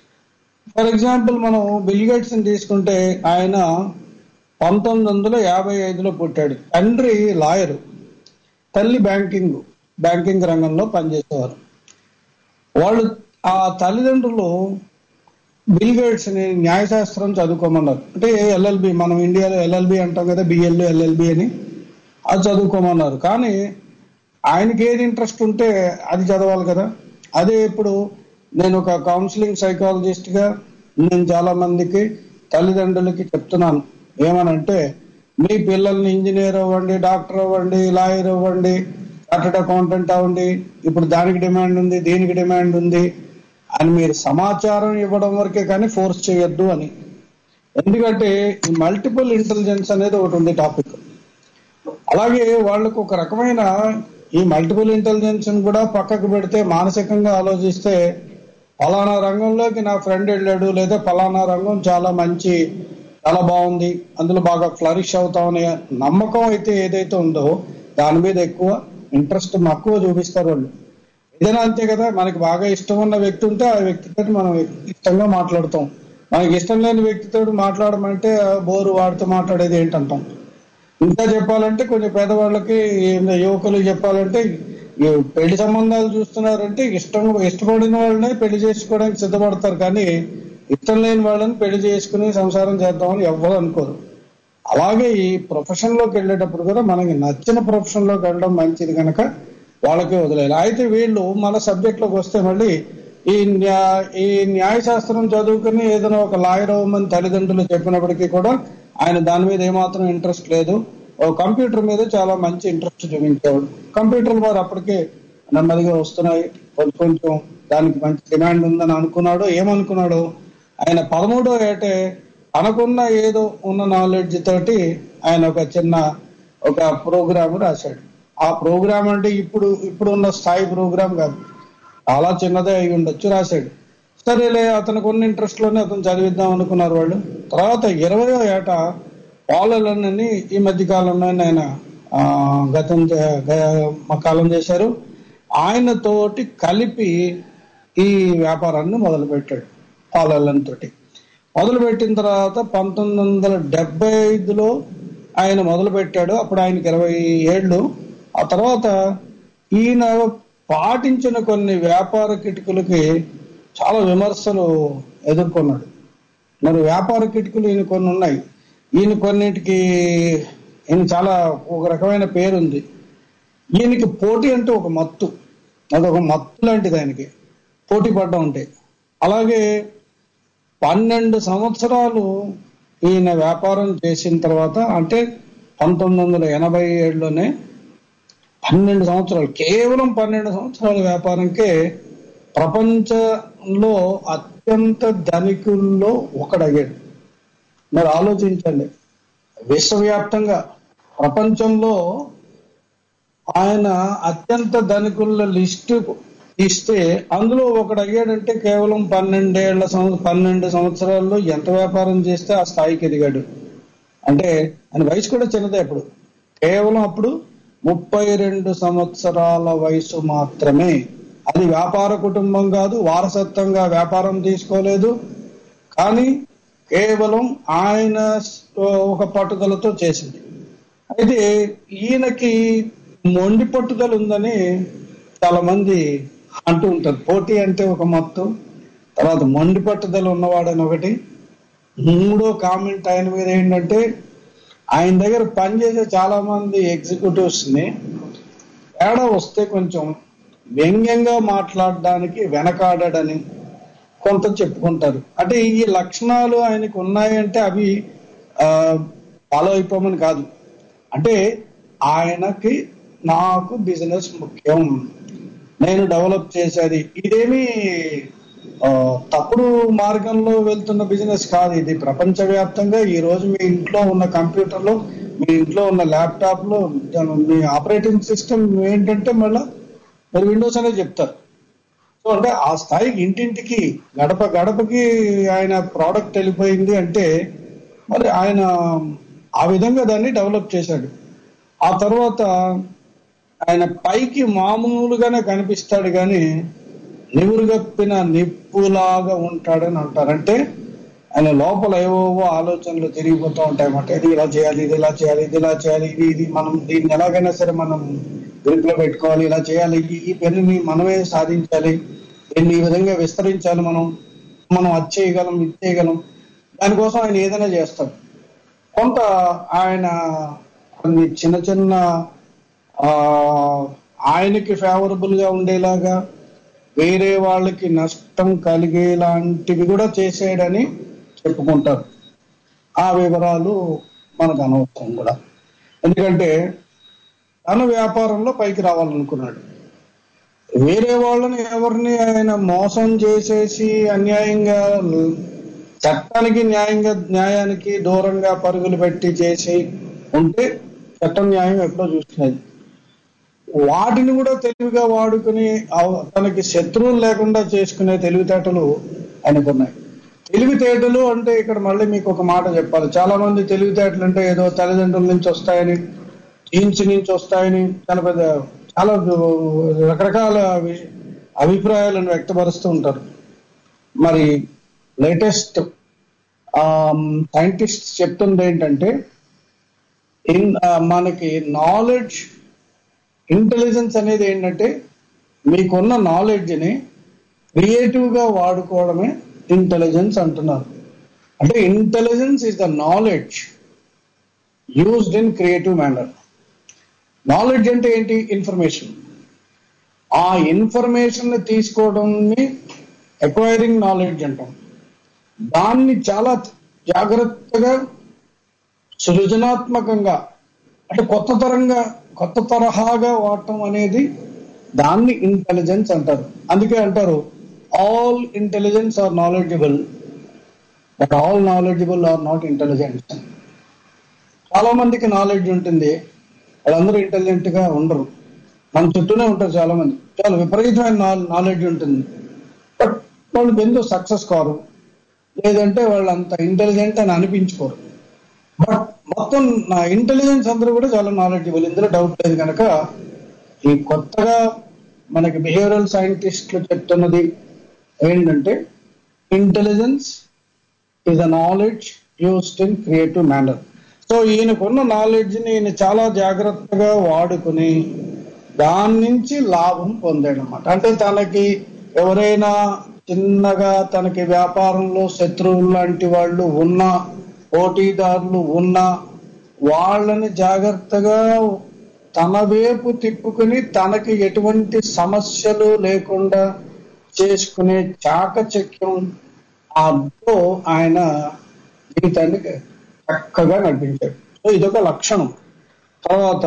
ఫర్ ఎగ్జాంపుల్ మనం బిల్ గేట్స్ తీసుకుంటే ఆయన పంతొమ్మిది వందల యాభై ఐదులో పుట్టాడు తండ్రి లాయరు తల్లి బ్యాంకింగ్ బ్యాంకింగ్ రంగంలో పనిచేసేవారు వాళ్ళు ఆ తల్లిదండ్రులు బిల్ గేట్స్ ని న్యాయశాస్త్రం చదువుకోమన్నారు అంటే ఎల్ఎల్బి మనం ఇండియాలో ఎల్ఎల్బి అంటాం కదా బిఎల్ ఎల్ఎల్బి అని అది చదువుకోమన్నారు కానీ ఆయనకి ఏది ఇంట్రెస్ట్ ఉంటే అది చదవాలి కదా అదే ఇప్పుడు నేను ఒక కౌన్సిలింగ్ సైకాలజిస్ట్ గా నేను చాలా మందికి తల్లిదండ్రులకి చెప్తున్నాను ఏమనంటే మీ పిల్లల్ని ఇంజనీర్ అవ్వండి డాక్టర్ అవ్వండి లాయర్ అవ్వండి చార్టెడ్ అకౌంటెంట్ అవ్వండి ఇప్పుడు దానికి డిమాండ్ ఉంది దీనికి డిమాండ్ ఉంది అని మీరు సమాచారం ఇవ్వడం వరకే కానీ ఫోర్స్ చేయొద్దు అని ఎందుకంటే ఈ మల్టిపుల్ ఇంటెలిజెన్స్ అనేది ఒకటి ఉంది టాపిక్ అలాగే వాళ్ళకు ఒక రకమైన ఈ మల్టిపుల్ ఇంటెలిజెన్స్ కూడా పక్కకు పెడితే మానసికంగా ఆలోచిస్తే ఫలానా రంగంలోకి నా ఫ్రెండ్ వెళ్ళాడు లేదా ఫలానా రంగం చాలా మంచి చాలా బాగుంది అందులో బాగా ఫ్లరిష్ అవుతామనే నమ్మకం అయితే ఏదైతే ఉందో దాని మీద ఎక్కువ ఇంట్రెస్ట్ మక్కువ చూపిస్తారు వాళ్ళు ఏదైనా అంతే కదా మనకి బాగా ఇష్టం ఉన్న వ్యక్తి ఉంటే ఆ వ్యక్తితో మనం ఇష్టంగా మాట్లాడుతాం మనకి ఇష్టం లేని వ్యక్తితో మాట్లాడమంటే ఆ బోరు వాడితో మాట్లాడేది ఏంటంటాం ఇంకా చెప్పాలంటే కొంచెం పేదవాళ్ళకి యువకులు చెప్పాలంటే ఈ పెళ్లి సంబంధాలు చూస్తున్నారంటే ఇష్టం ఇష్టపడిన వాళ్ళనే పెళ్లి చేసుకోవడానికి సిద్ధపడతారు కానీ ఇష్టం లేని వాళ్ళని పెళ్లి చేసుకుని సంసారం చేద్దామని ఎవ్వరు అనుకోరు అలాగే ఈ ప్రొఫెషన్ లోకి వెళ్ళేటప్పుడు కూడా మనకి నచ్చిన ప్రొఫెషన్ లోకి వెళ్ళడం మంచిది కనుక వాళ్ళకే వదిలేయాలి అయితే వీళ్ళు మన సబ్జెక్ట్ లోకి వస్తే మళ్ళీ ఈ న్యా ఈ న్యాయశాస్త్రం చదువుకుని ఏదైనా ఒక లాయర్ అవ్వమని తల్లిదండ్రులు చెప్పినప్పటికీ కూడా ఆయన దాని మీద ఏమాత్రం ఇంట్రెస్ట్ లేదు ఓ కంప్యూటర్ మీద చాలా మంచి ఇంట్రెస్ట్ చూపించేవాడు కంప్యూటర్ వారు అప్పటికే నెమ్మదిగా వస్తున్నాయి కొంచెం కొంచెం దానికి మంచి డిమాండ్ ఉందని అనుకున్నాడు ఏమనుకున్నాడు ఆయన పదమూడో ఏటే తనకున్న ఏదో ఉన్న నాలెడ్జ్ తోటి ఆయన ఒక చిన్న ఒక ప్రోగ్రామ్ రాశాడు ఆ ప్రోగ్రామ్ అంటే ఇప్పుడు ఇప్పుడు ఉన్న స్థాయి ప్రోగ్రామ్ కాదు చాలా చిన్నదే అయి ఉండొచ్చు రాశాడు సరేలే అతనికి ఉన్న ఇంట్రెస్ట్ లోనే అతను చదివిద్దాం అనుకున్నారు వాళ్ళు తర్వాత ఇరవయో ఏట పాలలని ఈ మధ్య కాలంలో ఆయన ఆ, గతం చే- గ- మా కాలం చేశారు ఆయనతోటి కలిపి ఈ వ్యాపారాన్ని మొదలు పెట్టాడు పాలన్ తోటి మొదలు పెట్టిన తర్వాత పంతొమ్మిది వందల డెబ్బై ఐదులో ఆయన మొదలు పెట్టాడు అప్పుడు ఆయనకి ఇరవై ఏళ్ళు ఆ తర్వాత ఈయన పాటించిన కొన్ని వ్యాపార కిటుకులకి చాలా విమర్శలు ఎదుర్కొన్నాడు మరి వ్యాపార కిటుకులు ఈయన కొన్ని ఉన్నాయి ఈయన కొన్నిటికి ఈయన చాలా ఒక రకమైన పేరుంది ఈయనకి పోటీ అంటే ఒక మత్తు అదొక మత్తు లాంటిది ఆయనకి పోటీ పడ్డా ఉంటాయి అలాగే పన్నెండు సంవత్సరాలు ఈయన వ్యాపారం చేసిన తర్వాత అంటే పంతొమ్మిది వందల ఎనభై ఏడులోనే పన్నెండు సంవత్సరాలు కేవలం పన్నెండు సంవత్సరాల వ్యాపారంకే ప్రపంచంలో అత్యంత ధనికుల్లో ఒకడయ్యాడు మరి ఆలోచించండి విశ్వవ్యాప్తంగా ప్రపంచంలో ఆయన అత్యంత ధనికుల లిస్టు ఇస్తే అందులో ఒకడు అయ్యాడంటే కేవలం పన్నెండేళ్ల సంవ- పన్నెండు సంవత్సరాల్లో ఎంత వ్యాపారం చేస్తే ఆ స్థాయికి ఎదిగాడు అంటే ఆయన వయసు కూడా చిన్నదే అప్పుడు కేవలం అప్పుడు ముప్పై రెండు సంవత్సరాల వయసు మాత్రమే అది వ్యాపార కుటుంబం కాదు వారసత్వంగా వ్యాపారం తీసుకోలేదు కానీ కేవలం ఆయన ఒక పట్టుదలతో చేసింది అయితే ఈయనకి మొండి పట్టుదల ఉందని చాలా మంది అంటూ ఉంటారు పోటీ అంటే ఒక మత్తు తర్వాత మొండి పట్టుదల ఉన్నవాడని ఒకటి మూడో కామెంట్ ఆయన మీద ఏంటంటే ఆయన దగ్గర పనిచేసే చాలా మంది ఎగ్జిక్యూటివ్స్ ని తేడా వస్తే కొంచెం వ్యంగ్యంగా మాట్లాడడానికి వెనకాడని కొంత చెప్పుకుంటారు అంటే ఈ లక్షణాలు ఆయనకు ఉన్నాయంటే అవి ఫాలో అయిపోమని కాదు అంటే ఆయనకి నాకు బిజినెస్ ముఖ్యం నేను డెవలప్ చేసేది ఇదేమి ఆ, తప్పుడు మార్గంలో వెళ్తున్న బిజినెస్ కాదు ఇది ప్రపంచవ్యాప్తంగా ఈ రోజు మీ ఇంట్లో ఉన్న కంప్యూటర్లో మీ ఇంట్లో ఉన్న ల్యాప్టాప్ లో దాని- మీ ఆపరేటింగ్ సిస్టమ్ ఏంటంటే మళ్ళీ మరి విండోస్ అనే చెప్తారు సో అంటే ఆ స్థాయికి ఇంటింటికి గడప గడపకి ఆయన ప్రోడక్ట్ వెళ్ళిపోయింది అంటే మరి ఆయన ఆ విధంగా దాన్ని డెవలప్ చేశాడు ఆ తర్వాత ఆయన పైకి మామూలుగానే కనిపిస్తాడు కానీ నివురుగప్పిన నిప్పులాగా ఉంటాడని అంటారు అంటే ఆయన లోపల ఏవోవో ఆలోచనలు తిరిగిపోతూ ఉంటాయన్నమాట ఇది ఇలా చేయాలి ఇది ఇలా చేయాలి ఇది ఇలా చేయాలి ఇది ఇది మనం దీన్ని ఎలాగైనా సరే మనం గ్రిప్ లో పెట్టుకోవాలి ఇలా చేయాలి ఈ- ఈ పనిని మనమే సాధించాలి దీన్ని ఈ విధంగా విస్తరించాలి మనం మనం అది చేయగలం ఇది చేయగలం దానికోసం ఆయన ఏదైనా చేస్తాడు కొంత ఆయన కొన్ని చిన్న చిన్న ఆ ఆయనకి ఫేవరబుల్ గా ఉండేలాగా వేరే వాళ్ళకి నష్టం కలిగేలాంటివి కూడా చేసేయడని చెప్పుకుంటారు ఆ వివరాలు మనకు అనవసరం కూడా ఎందుకంటే తన వ్యాపారంలో పైకి రావాలనుకున్నాడు వేరే వాళ్ళని ఎవరిని ఆయన మోసం చేసేసి అన్యాయంగా చట్టానికి న్యాయంగా న్యాయానికి దూరంగా పరుగులు పెట్టి చేసి ఉంటే చట్టం న్యాయం ఎప్పుడో చూస్తున్నది వాటిని కూడా తెలివిగా వాడుకుని అవ- తనకి శత్రువులు లేకుండా చేసుకునే తెలివితేటలు ఆయనకున్నాయి తెలివితేటలు అంటే ఇక్కడ మళ్ళీ మీకు ఒక మాట చెప్పాలి చాలా మంది తెలివితేటలు అంటే ఏదో తల్లిదండ్రుల నుంచి వస్తాయని జీన్స్ నుంచి వస్తాయని చాలా పెద్ద చాలా రకరకాల వి- అభిప్రాయాలను వ్యక్తపరుస్తూ ఉంటారు మరి లేటెస్ట్ సైంటిస్ట్ చెప్తుంది ఏంటంటే ఇన్ మనకి నాలెడ్జ్ ఇంటెలిజెన్స్ అనేది ఏంటంటే మీకున్న నాలెడ్జ్ని క్రియేటివ్ గా వాడుకోవడమే ఇంటెలిజెన్స్ అంటున్నారు అంటే intelligence is the knowledge used in creative manner knowledge అంటే ఏంటి ఇన్ఫర్మేషన్ ఆ ఇన్ఫర్మేషన్ ని తీసుకోవడంని ఎక్వైరింగ్ నాలెడ్జ్ అంటాం దాన్ని చాలా జాగ్రత్తగా సృజనాత్మకంగా అంటే కొత్త తరంగా కొత్త తరహాగా వాడటం అనేది దాన్ని ఇంటెలిజెన్స్ అంటారు అందుకే అంటారు all intelligence are knowledgeable but all knowledgeable are not intelligent చాలా మందికి నాలెడ్జ్ ఉంటుంది వాళ్ళందరూ ఇంటెలిజెంట్ గా ఉండరు మన చుట్టూనే ఉంటారు చాలా మంది చాలా విపరీతమైన నాలెడ్జ్ ఉంటుంది బట్ వాళ్ళు ఎందుకు సక్సెస్ కారు లేదంటే వాళ్ళు అంత ఇంటెలిజెంట్ అని అనిపించుకోరు బట్ మొత్తం నా ఇంటెలిజెన్స్ అందరూ కూడా చాలా నాలెడ్జబుల్ ఇందులో డౌట్ లేదు కనుక ఈ కొత్తగా మనకి బిహేవియరల్ సైంటిస్టులు చెప్తున్నది ఏంటంటే intelligence is a knowledge used in creative manner so ఈయనకున్న నాలెడ్జ్ ని ఈయన చాలా జాగ్రత్తగా వాడుకుని దాని నుంచి లాభం పొందాడు అనమాట అంటే తనకి ఎవరైనా చిన్నగా తనకి వ్యాపారంలో శత్రువులు లాంటి వాళ్ళు ఉన్న పోటీదారులు ఉన్న వాళ్ళని జాగ్రత్తగా తన వైపు తిప్పుకుని తనకి ఎటువంటి సమస్యలు లేకుండా చేసుకునే చాకచక్యం ఆతో ఆయన జీవితాన్ని చక్కగా నడిపించాడు సో ఇదొక లక్షణం తర్వాత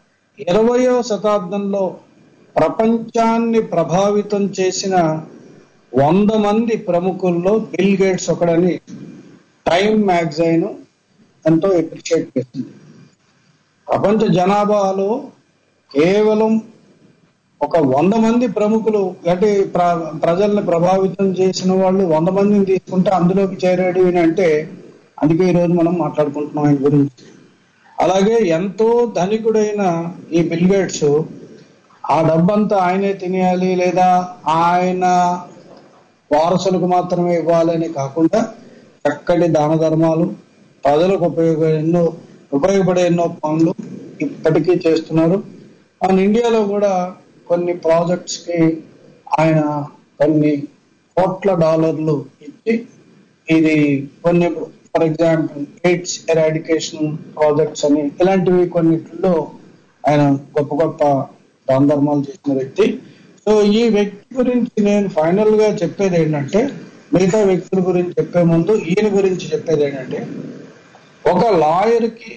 ఇరవయో శతాబ్దంలో ప్రపంచాన్ని ప్రభావితం చేసిన వంద మంది ప్రముఖుల్లో బిల్ గేట్స్ ఒకడని టైమ్ మ్యాగజైన్ ఎంతో అప్రిషియేట్ చేసింది ప్రపంచ జనాభాలో కేవలం ఒక వంద మంది ప్రముఖులు అంటే ప్ర- ప్రజల్ని ప్రభావితం చేసిన వాళ్ళు వంద మందిని తీసుకుంటే అందులోకి చేరాడు అని అంటే అందుకే ఈరోజు మనం మాట్లాడుకుంటున్నాం ఆయన గురించి అలాగే ఎంతో ధనికుడైన ఈ బిల్ గేట్స్ ఆ డబ్బంతా ఆయనే తినేయాలి లేదా ఆయన వారసులకు మాత్రమే ఇవ్వాలని కాకుండా చక్కటి దాన ధర్మాలు ప్రజలకు ఉపయోగ ఎన్నో ఉపయోగపడే ఎన్నో పనులు ఇప్పటికీ చేస్తున్నారు మన ఇండియాలో కూడా కొన్ని ప్రాజెక్ట్స్ కి ఆయన కొన్ని కోట్ల డాలర్లు ఇచ్చి ఇది కొన్ని for example AIDS eradication projects అని ఇలాంటివి కొన్నిట్లో ఆయన గొప్ప గొప్ప దాన ధర్మాలు చేసిన వ్యక్తి సో ఈ వ్యక్తి గురించి నేను ఫైనల్ గా చెప్పేది ఏంటంటే మిగతా వ్యక్తుల గురించి చెప్పే ముందు ఈయన గురించి చెప్పేది ఏంటంటే ఒక లాయర్ కి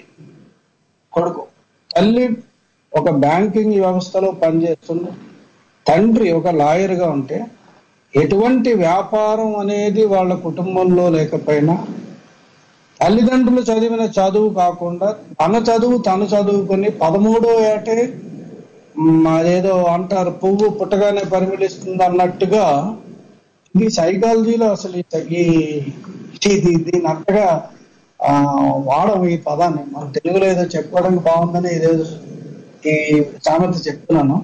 కొడుకు తల్లి ఒక బ్యాంకింగ్ వ్యవస్థలో పనిచేస్తుంది తండ్రి ఒక లాయర్ గా ఉంటే ఎటువంటి వ్యాపారం అనేది వాళ్ళ కుటుంబంలో లేకపోయినా తల్లిదండ్రులు చదివిన చదువు కాకుండా తన చదువు తను చదువుకొని పదమూడో ఏటే మ్, అదేదో అంటారు పువ్వు పుట్టగానే పరిమళిస్తుంది అన్నట్టుగా ఇది సైకాలజీలో అసలు ఈ- ఈ ఇది దీని అంతగా ఆ, వాడం ఈ పదాన్ని మన తెలుగులో ఏదో చెప్పుకోవడానికి బాగుందని ఇదేదో ఈ సామెత చెప్తున్నాను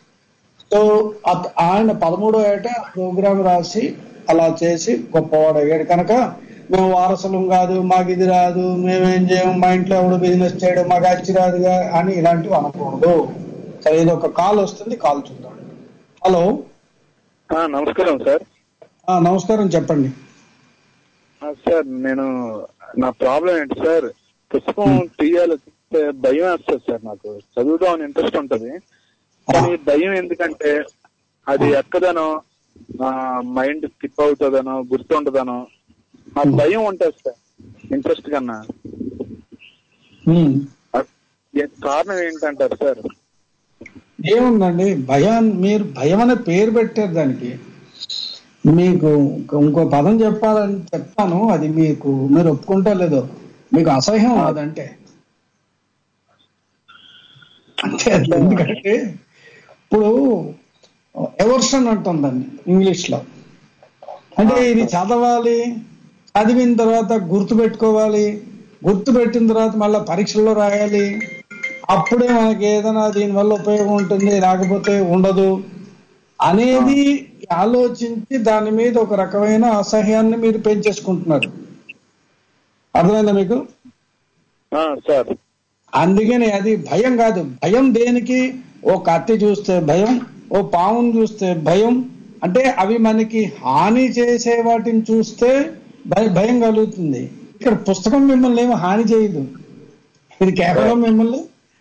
సో అత- ఆయన పదమూడో ఏట ప్రోగ్రామ్ రాసి అలా చేసి గొప్పవాడు అయ్యాడు కనుక మేము వారసులం కాదు మాకు ఇది రాదు మేమేం చేయం మా ఇంట్లో ఎవడు బిజినెస్ చేయడం మాకు అచ్చి రాదుగా అని ఇలాంటివి అనకూడదు సరే ఇది ఒక కాల్ వస్తుంది కాల్ చూద్దాం హలో నమస్కారం సార్ ఆ, నమస్కారం చెప్పండి ఆ, సార్ నేను నా ప్రాబ్లం ఏంటి సార్ పుస్తకం తీయాలి తీస్తే భయం వేస్తుంది సార్ నాకు చదువుదాం అని ఇంట్రెస్ట్ ఉంటది కానీ భయం ఎందుకంటే అది ఎక్కదనో నా మైండ్ స్కిప్ అవుతుందనో గుర్తుండదనో ఆ భయం ఉంటుంది సార్ ఇంట్రెస్ట్ కన్నా ఉమ్. ఏ- కారణం ఏంటంటారు సార్ ఏముందండి భయాన్ని మీరు భయం అనే పేరు పెట్టారు దానికి మీకు ఇంకో- ఇంకో పదం చెప్పాలని చెప్తాను అది మీకు మీరు ఒప్పుకుంటా లేదో మీకు అసహ్యం అదంటే అంతే అది ఎందుకంటే ఇప్పుడు ఎవర్షన్ అంటాం దాన్ని ఇంగ్లీష్ లో అంటే ఇది చదవాలి చదివిన తర్వాత గుర్తు పెట్టుకోవాలి గుర్తు పెట్టిన తర్వాత మళ్ళీ పరీక్షల్లో రాయాలి అప్పుడే మనకి ఏదైనా దీనివల్ల ఉపయోగం ఉంటుంది లేకపోతే ఉండదు అనేది ఆలోచించి దాని మీద ఒక రకమైన అసహ్యాన్ని మీరు పెంచేసుకుంటున్నారు అర్థమైందా మీకు సార్ అందుకని అది భయం కాదు భయం దేనికి ఓ కత్తి చూస్తే భయం ఓ పావును చూస్తే భయం అంటే అవి మనకి హాని చేసే వాటిని చూస్తే భయ- భయం కలుగుతుంది ఇక్కడ పుస్తకం మిమ్మల్ని ఏమో హాని చేయదు ఇది కేవలం మిమ్మల్ని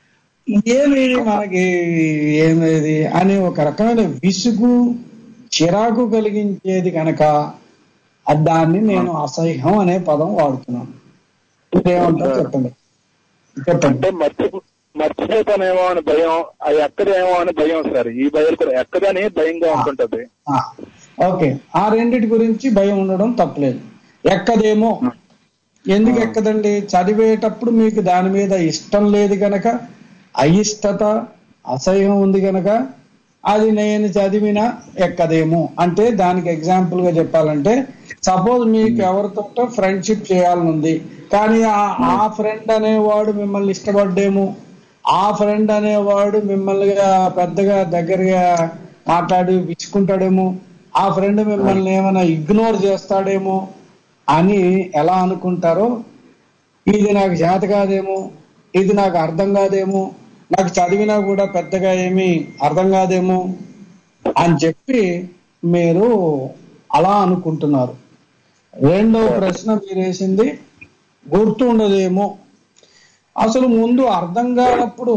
ఏమి మనకి ఏమిది అని ఒక రకమైన విసుగు చిరాకు కలిగించేది కనుక అది దాన్ని నేను అసహ్యం అనే పదం వాడుతున్నాను మీరేమంటారు చెప్పండి చెప్పండి అంటే మర్చి మర్చిపోతానేమో అని భయం అది ఎక్కడేమో అని భయం సార్ ఈ భయాలు కూడా ఎక్కడని భయంగా ఉంటుంటది ఆ, ఓకే ఆ రెండిటి గురించి భయం ఉండడం తప్పలేదు ఎక్కదేమో ఎందుకు ఎక్కదండి చదివేటప్పుడు మీకు దాని మీద ఇష్టం లేదు గనక అయిష్టత అసహ్యం ఉంది గనక అది నేను చదివినా ఎక్కదేమో అంటే దానికి ఎగ్జాంపుల్ గా చెప్పాలంటే సపోజ్ మీకు ఎవరితో ఫ్రెండ్షిప్ చేయాలని ఉంది కానీ ఆ- ఆ ఫ్రెండ్ అనేవాడు మిమ్మల్ని ఇష్టపడ్డేమో ఆ ఫ్రెండ్ అనేవాడు మిమ్మల్ని పెద్దగా దగ్గరగా మాట్లాడి విచ్చుకుంటాడేమో ఆ ఫ్రెండ్ మిమ్మల్ని ఏమైనా ఇగ్నోర్ చేస్తాడేమో అని ఎలా అనుకుంటారో ఇది నాకు చేత కాదేమో ఇది నాకు అర్థం కాదేమో నాకు చదివినా కూడా పెద్దగా ఏమీ అర్థం కాదేమో అని చెప్పి మీరు అలా అనుకుంటున్నారు రెండో ప్రశ్న మీరు వేసింది గుర్తు ఉండదేమో అసలు ముందు అర్థం కానప్పుడు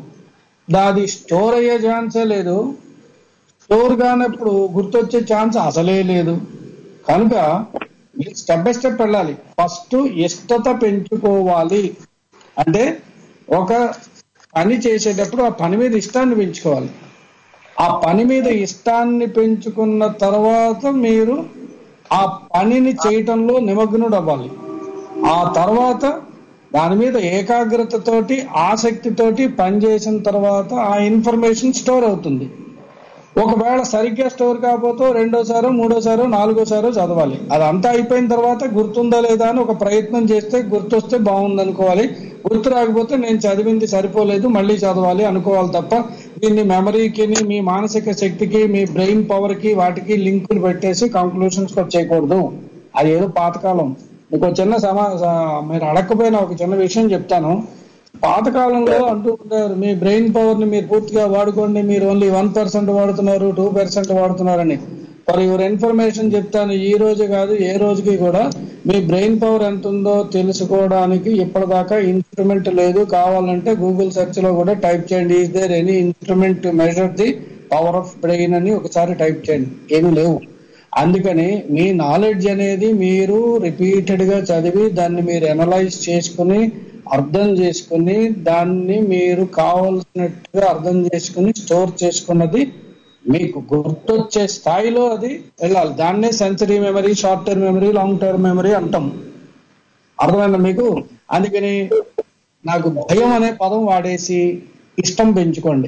దాది స్టోర్ అయ్యే ఛాన్సే లేదు స్టోర్ కానప్పుడు గుర్తొచ్చే ఛాన్స్ అసలే లేదు కనుక మీరు స్టెప్ బై స్టెప్ వెళ్ళాలి ఫస్ట్ ఇష్టత పెంచుకోవాలి అంటే ఒక పని చేసేటప్పుడు ఆ పని మీద ఇష్టాన్ని పెంచుకోవాలి ఆ పని మీద ఇష్టాన్ని పెంచుకున్న తర్వాత మీరు ఆ పనిని చేయటంలో నిమగ్నుడు అవ్వాలి ఆ తర్వాత దాని మీద ఏకాగ్రతతోటి ఆసక్తితోటి పనిచేసిన తర్వాత ఆ ఇన్ఫర్మేషన్ స్టోర్ అవుతుంది ఒకవేళ సరిగ్గా స్టోర్ కాకపోతే రెండోసారో మూడోసారో నాలుగోసారో చదవాలి అదంతా అయిపోయిన తర్వాత గుర్తుందా లేదా అని ఒక ప్రయత్నం చేస్తే గుర్తొస్తే బాగుంది అనుకోవాలి గుర్తు రాకపోతే నేను చదివింది సరిపోలేదు మళ్ళీ చదవాలి అనుకోవాలి తప్ప దీన్ని మెమరీకి మీ మానసిక శక్తికి మీ బ్రెయిన్ పవర్ కి వాటికి లింకులు పెట్టేసి కంక్లూషన్స్ వచ్చేయకూడదు అది ఏదో పాతకాలం మీకు ఒక చిన్న సమా స- మీరు అడగకపోయినా ఒక చిన్న విషయం చెప్తాను పాతకాలంలో అంటూ ఉంటారు మీ బ్రెయిన్ పవర్ ని మీరు పూర్తిగా వాడుకోండి మీరు ఓన్లీ వన్ పర్సెంట్ వాడుతున్నారు టూ పర్సెంట్ వాడుతున్నారని ఫర్ యువర్ ఇన్ఫర్మేషన్ చెప్తాను ఈ రోజు కాదు ఏ రోజుకి కూడా మీ బ్రెయిన్ పవర్ ఎంత ఉందో తెలుసుకోవడానికి ఇప్పటిదాకా ఇన్స్ట్రుమెంట్ లేదు కావాలంటే గూగుల్ సెర్చ్ లో కూడా టైప్ చేయండి is there any instrument measure the power of brain అని ఒకసారి టైప్ చేయండి ఏమీ లేవు అందుకని మీ నాలెడ్జ్ అనేది మీరు రిపీటెడ్ గా చదివి దాన్ని మీరు అనలైజ్ చేసుకుని అర్థం చేసుకుని దాన్ని మీరు కావలసినట్టుగా అర్థం చేసుకుని స్టోర్ చేసుకున్నది మీకు గుర్తొచ్చే స్థాయిలో అది వెళ్ళాలి దాన్నే sensory memory short term memory long term memory అంటాం అర్థమైందా మీకు అందుకని నాకు భయం అనే పదం వాడేసి ఇష్టం పెంచుకోండి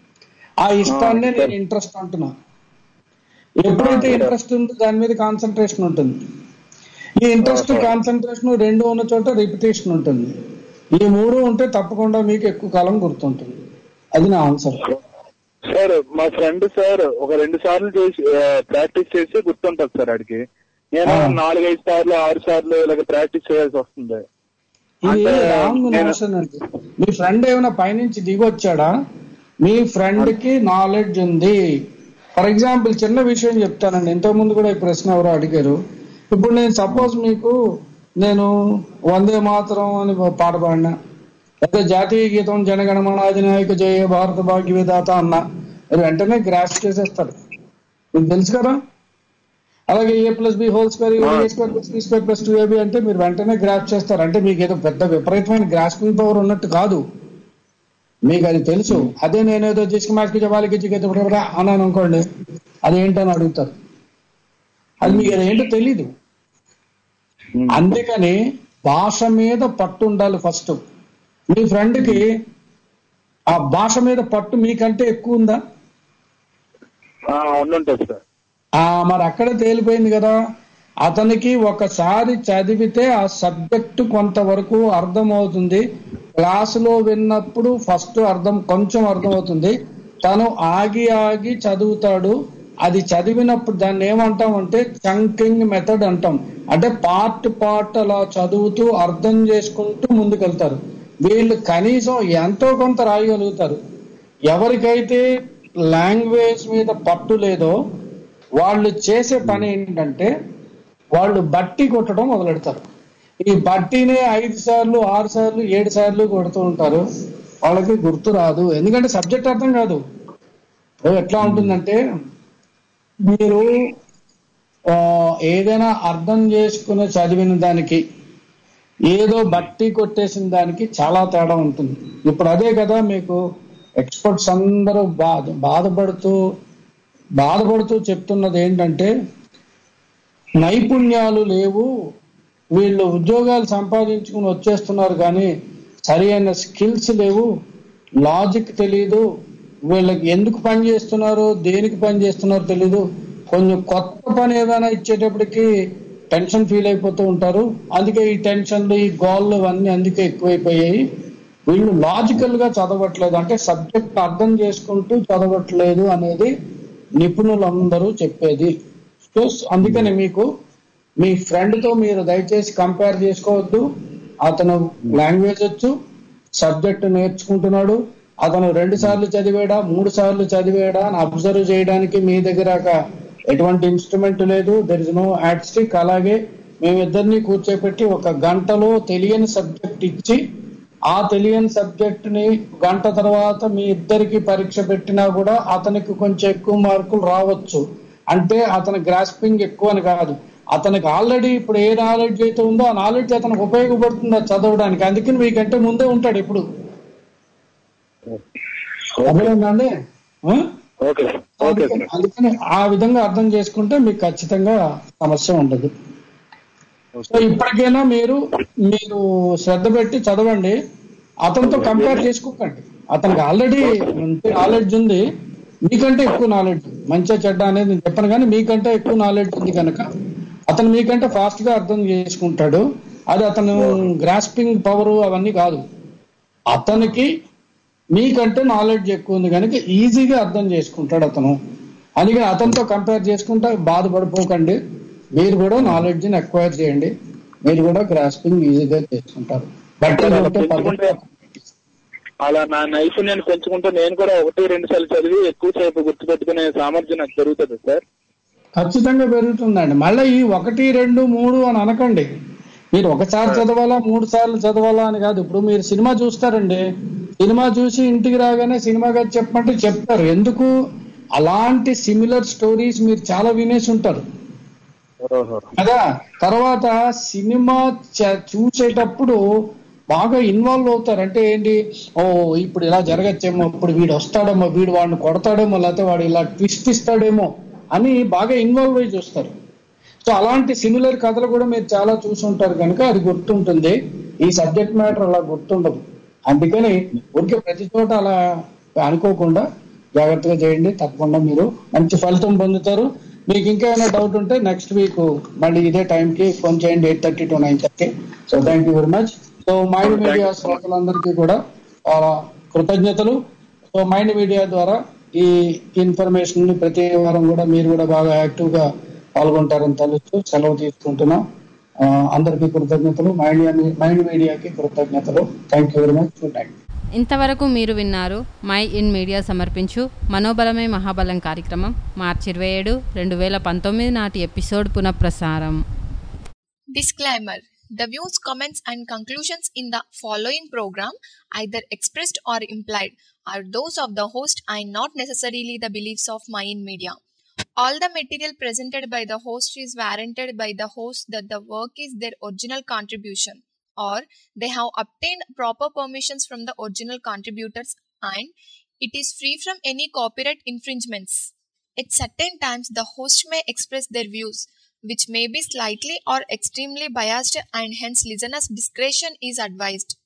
ఆ ఇష్టాన్నే నేను ఇంట్రెస్ట్ అంటున్నా ఎప్పుడైతే ఇంట్రెస్ట్ ఉందో దాని మీద కాన్సన్ట్రేషన్ ఉంటుంది ఈ ఇంట్రెస్ట్ కాన్సన్ట్రేషన్ రెండు ఉన్న చోట రిపిటేషన్ ఉంటుంది ఈ మూడు ఉంటే తప్పకుండా మీకు ఎక్కువ కాలం గుర్తుంటుంది అది నా ఆన్సర్ సార్ మా ఫ్రెండ్ సార్ ఒక రెండు సార్లు చేసి ప్రాక్టీస్ చేసి గుర్తుంటది సార్ ఆడికి నేను ఆ. నాలుగైదు సార్లు ఆరు సార్లు ఇలాగ ప్రాక్టీస్ చేయాల్సి వస్తుంది ఇది అంటే రాంగ్ నేను- నోషన్ అండి మీ ఫ్రెండ్ ఏమైనా పైనుంచి దిగొచ్చాడా మీ ఫ్రెండ్ కి నాలెడ్జ్ ఉంది ఫర్ ఎగ్జాంపుల్ చిన్న విషయం చెప్తానండి ఇంతకు ముందు కూడా ఈ ప్రశ్న ఎవరో అడిగారు ఇప్పుడు నేను సపోజ్ మీకు నేను వందే మాతరం అని ఒక పాట పాడినా లేదా జాతీయ గీతం జనగణమన అధినాయక జయ భారత భాగ్య విధాత అన్న మీరు వెంటనే గ్రాస్ చేసేస్తారు మీకు తెలుసు కదా అలాగే A plus B whole square A square plus B square plus two A B అంటే మీరు వెంటనే గ్రాఫ్ చేస్తారు అంటే మీకు ఏదో పెద్ద విపరీతమైన గ్రాస్పింగ్ పవర్ ఉన్నట్టు కాదు మీకు అది తెలుసు అదే నేను ఏదో చేసి మాస్కి జవాలికి చికెన్ అన్నాను అనుకోండి అదేంటని అడుగుతారు అది మీకు అదేంటో తెలీదు అందుకని భాష మీద పట్టు ఉండాలి ఫస్ట్ మీ ఫ్రెండ్ కి ఆ భాష మీద పట్టు మీకంటే ఎక్కువ ఉందా ఉండుంటది సార్ ఆ మరి అక్కడే తేలిపోయింది కదా అతనికి ఒకసారి చదివితే ఆ సబ్జెక్టు కొంతవరకు అర్థమవుతుంది క్లాసులో విన్నప్పుడు ఫస్ట్ అర్థం కొంచెం అర్థమవుతుంది తను ఆగి ఆగి చదువుతాడు అది చదివినప్పుడు దాన్ని ఏమంటాం అంటే చంకింగ్ మెథడ్ అంటాం అంటే పార్ట్ పార్ట్ అలా చదువుతూ అర్థం చేసుకుంటూ ముందుకెళ్తారు వీళ్ళు కనీసం ఎంతో కొంత రాయగలుగుతారు ఎవరికైతే లాంగ్వేజ్ మీద పట్టు లేదో వాళ్ళు చేసే పని ఏంటంటే వాళ్ళు బట్టి కొట్టడం మొదలెడతారు ఈ బట్టినే ఐదు సార్లు ఆరు సార్లు ఏడు సార్లు కొడుతూ ఉంటారు వాళ్ళకి గుర్తు రాదు ఎందుకంటే సబ్జెక్ట్ అర్థం కాదు ఇప్పుడు ఎట్లా ఉంటుందంటే మీరు ఆ, ఏదైనా అర్థం చేసుకుని చదివిన దానికి ఏదో బట్టి కొట్టేసిన దానికి చాలా తేడా ఉంటుంది ఇప్పుడు అదే కదా మీకు ఎక్స్పర్ట్స్ అందరూ బాధ బాధపడుతూ బాధపడుతూ చెప్తున్నది ఏంటంటే నైపుణ్యాలు లేవు వీళ్ళు ఉద్యోగాలు సంపాదించుకుని వచ్చేస్తున్నారు కానీ సరి అయిన స్కిల్స్ లేవు లాజిక్ తెలియదు వీళ్ళకి ఎందుకు పని చేస్తున్నారో దేనికి పని చేస్తున్నారో తెలీదు కొంచెం కొత్త పని ఏదైనా ఇచ్చేటప్పటికి టెన్షన్ ఫీల్ అయిపోతూ ఉంటారు అందుకే ఈ టెన్షన్లు ఈ గోళ్ళు ఇవన్నీ అందుకే ఎక్కువైపోయాయి వీళ్ళు లాజికల్ గా చదవట్లేదు అంటే సబ్జెక్ట్ అర్థం చేసుకుంటూ చదవట్లేదు అనేది నిపుణులందరూ చెప్పేది సో అందుకని మీకు మీ ఫ్రెండ్ తో మీరు దయచేసి కంపేర్ చేసుకోవద్దు అతను లాంగ్వేజ్ వచ్చు సబ్జెక్ట్ నేర్చుకుంటున్నాడు అతను రెండు సార్లు చదివాడా మూడు సార్లు చదివాడా అని అబ్జర్వ్ చేయడానికి మీ దగ్గర ఒక ఎటువంటి ఇన్స్ట్రుమెంట్ లేదు దెర్ ఇస్ నో యాడ్స్టిక్ అలాగే మేమిద్దరిని కూర్చోపెట్టి ఒక గంటలో తెలియని సబ్జెక్ట్ ఇచ్చి ఆ తెలియని సబ్జెక్ట్ ని గంట తర్వాత మీ ఇద్దరికి పరీక్ష పెట్టినా కూడా అతనికి కొంచెం ఎక్కువ మార్కులు రావచ్చు అంటే అతని గ్రాస్పింగ్ ఎక్కువ అని కాదు అతనికి ఆల్రెడీ ఇప్పుడు ఏ నాలెడ్జ్ అయితే ఉందో ఆ నాలెడ్జ్ అతనికి ఉపయోగపడుతుంది అది చదవడానికి అందుకని మీకంటే ముందే ఉంటాడు ఇప్పుడు అర్థమైందండి ఆ? అందుకని అందుకని ఆ విధంగా అర్థం చేసుకుంటే మీకు ఖచ్చితంగా సమస్య ఉండదు సో ఇప్పటికైనా మీరు మీరు శ్రద్ధ పెట్టి చదవండి అతనితో కంపేర్ చేసుకోకండి అతనికి ఆల్రెడీ నాలెడ్జ్ ఉంది మీకంటే ఎక్కువ నాలెడ్జ్ మంచిగా చెడ్డ అనేది నేను చెప్పను కానీ మీకంటే ఎక్కువ నాలెడ్జ్ ఉంది కనుక అతను మీకంటే ఫాస్ట్ గా అర్థం చేసుకుంటాడు అది అతను గ్రాస్పింగ్ పవర్ అవన్నీ కాదు అతనికి మీకంటే నాలెడ్జ్ ఎక్కువ ఉంది కనుక ఈజీగా అర్థం చేసుకుంటాడు అతను అందుకని అతనితో కంపేర్ చేసుకుంటే బాధపడిపోకండి మీరు కూడా నాలెడ్జ్ ని ఎక్వైర్ చేయండి మీరు కూడా గ్రాస్పింగ్ ఈజీగా చేసుకుంటారు బట్టి కొట్టే పద్ధతి అలా నా నైపుణ్యాన్ని పెంచుకుంటే నేను కూడా ఒకటి రెండు సార్లు చదివి ఎక్కువ సేపు గుర్తుపెట్టుకునే సామర్థ్యం నాకు పెరుగుతుంది సార్ ఖచ్చితంగా పెరుగుతుందండి మళ్ళీ ఈ ఒకటి రెండు మూడు అని అనకండి మీరు ఒకసారి చదవాలా మూడు సార్లు చదవాలా అని కాదు ఇప్పుడు మీరు సినిమా చూస్తారండి సినిమా చూసి ఇంటికి రాగానే సినిమా గారు చెప్పమంటే చెప్తారు ఎందుకు అలాంటి సిమిలర్ స్టోరీస్ మీరు చాలా వినేసి ఉంటారు కదా తర్వాత సినిమా చ- చూసేటప్పుడు బాగా ఇన్వాల్వ్ అవుతారు అంటే ఏంటి ఓ ఇప్పుడు ఇలా జరగచ్చేమో ఇప్పుడు వీడు వస్తాడేమో వీడు వాడిని కొడతాడేమో లేకపోతే వాడు ఇలా ట్విస్ట్ ఇస్తాడేమో అని బాగా ఇన్వాల్వ్ అయ్యి చూస్తారు సో అలాంటి సిమిలర్ కథలు కూడా మీరు చాలా చూసి ఉంటారు కనుక అది గుర్తుంటుంది ఈ సబ్జెక్ట్ మ్యాటర్ అలా గుర్తుండదు అందుకని ఊరికే ప్రతి చోట అలా అనుకోకుండా జాగ్రత్తగా చేయండి తప్పకుండా మీరు మంచి ఫలితం పొందుతారు మీకు ఇంకా ఏమైనా డౌట్ ఉంటే నెక్స్ట్ వీక్ మళ్ళీ ఇదే టైంకి ఫోన్ చేయండి eight thirty to nine thirty so thank you very much so Mind Media శ్రోతలందరికీ కూడా చాలా కృతజ్ఞతలు సో మైండ్ మీడియా ద్వారా ఈ ఇన్ఫర్మేషన్ ని ప్రతి వారం కూడా మీరు కూడా బాగా యాక్టివ్ గా పాల్గొంటారని తెలుస్తూ సెలవు తీసుకుంటున్నాం ఆ, అందరికీ కృతజ్ఞతలు మైండ్ మైండ్ మీడియాకి కృతజ్ఞతలు thank you very much good night ఇంతవరకు మీరు విన్నారు మై ఇన్ మీడియా సమర్పించు మనోబలమే మహాబలం కార్యక్రమం మార్చి ఇరవై ఏడు రెండు వేల పంతొమ్మిది నాటి ఎపిసోడ్ పునఃప్రసారం Disclaimer The views, comments, and conclusions in the following program, either expressed or implied, are those of the host and not necessarily the beliefs of Mayan Media. All the material presented by the host is warranted by the host that the work is their original contribution or they have obtained proper permissions from the original contributors and it is free from any copyright infringements. At certain times, the host may express their views, which may be slightly or extremely biased, and hence listeners' discretion is advised.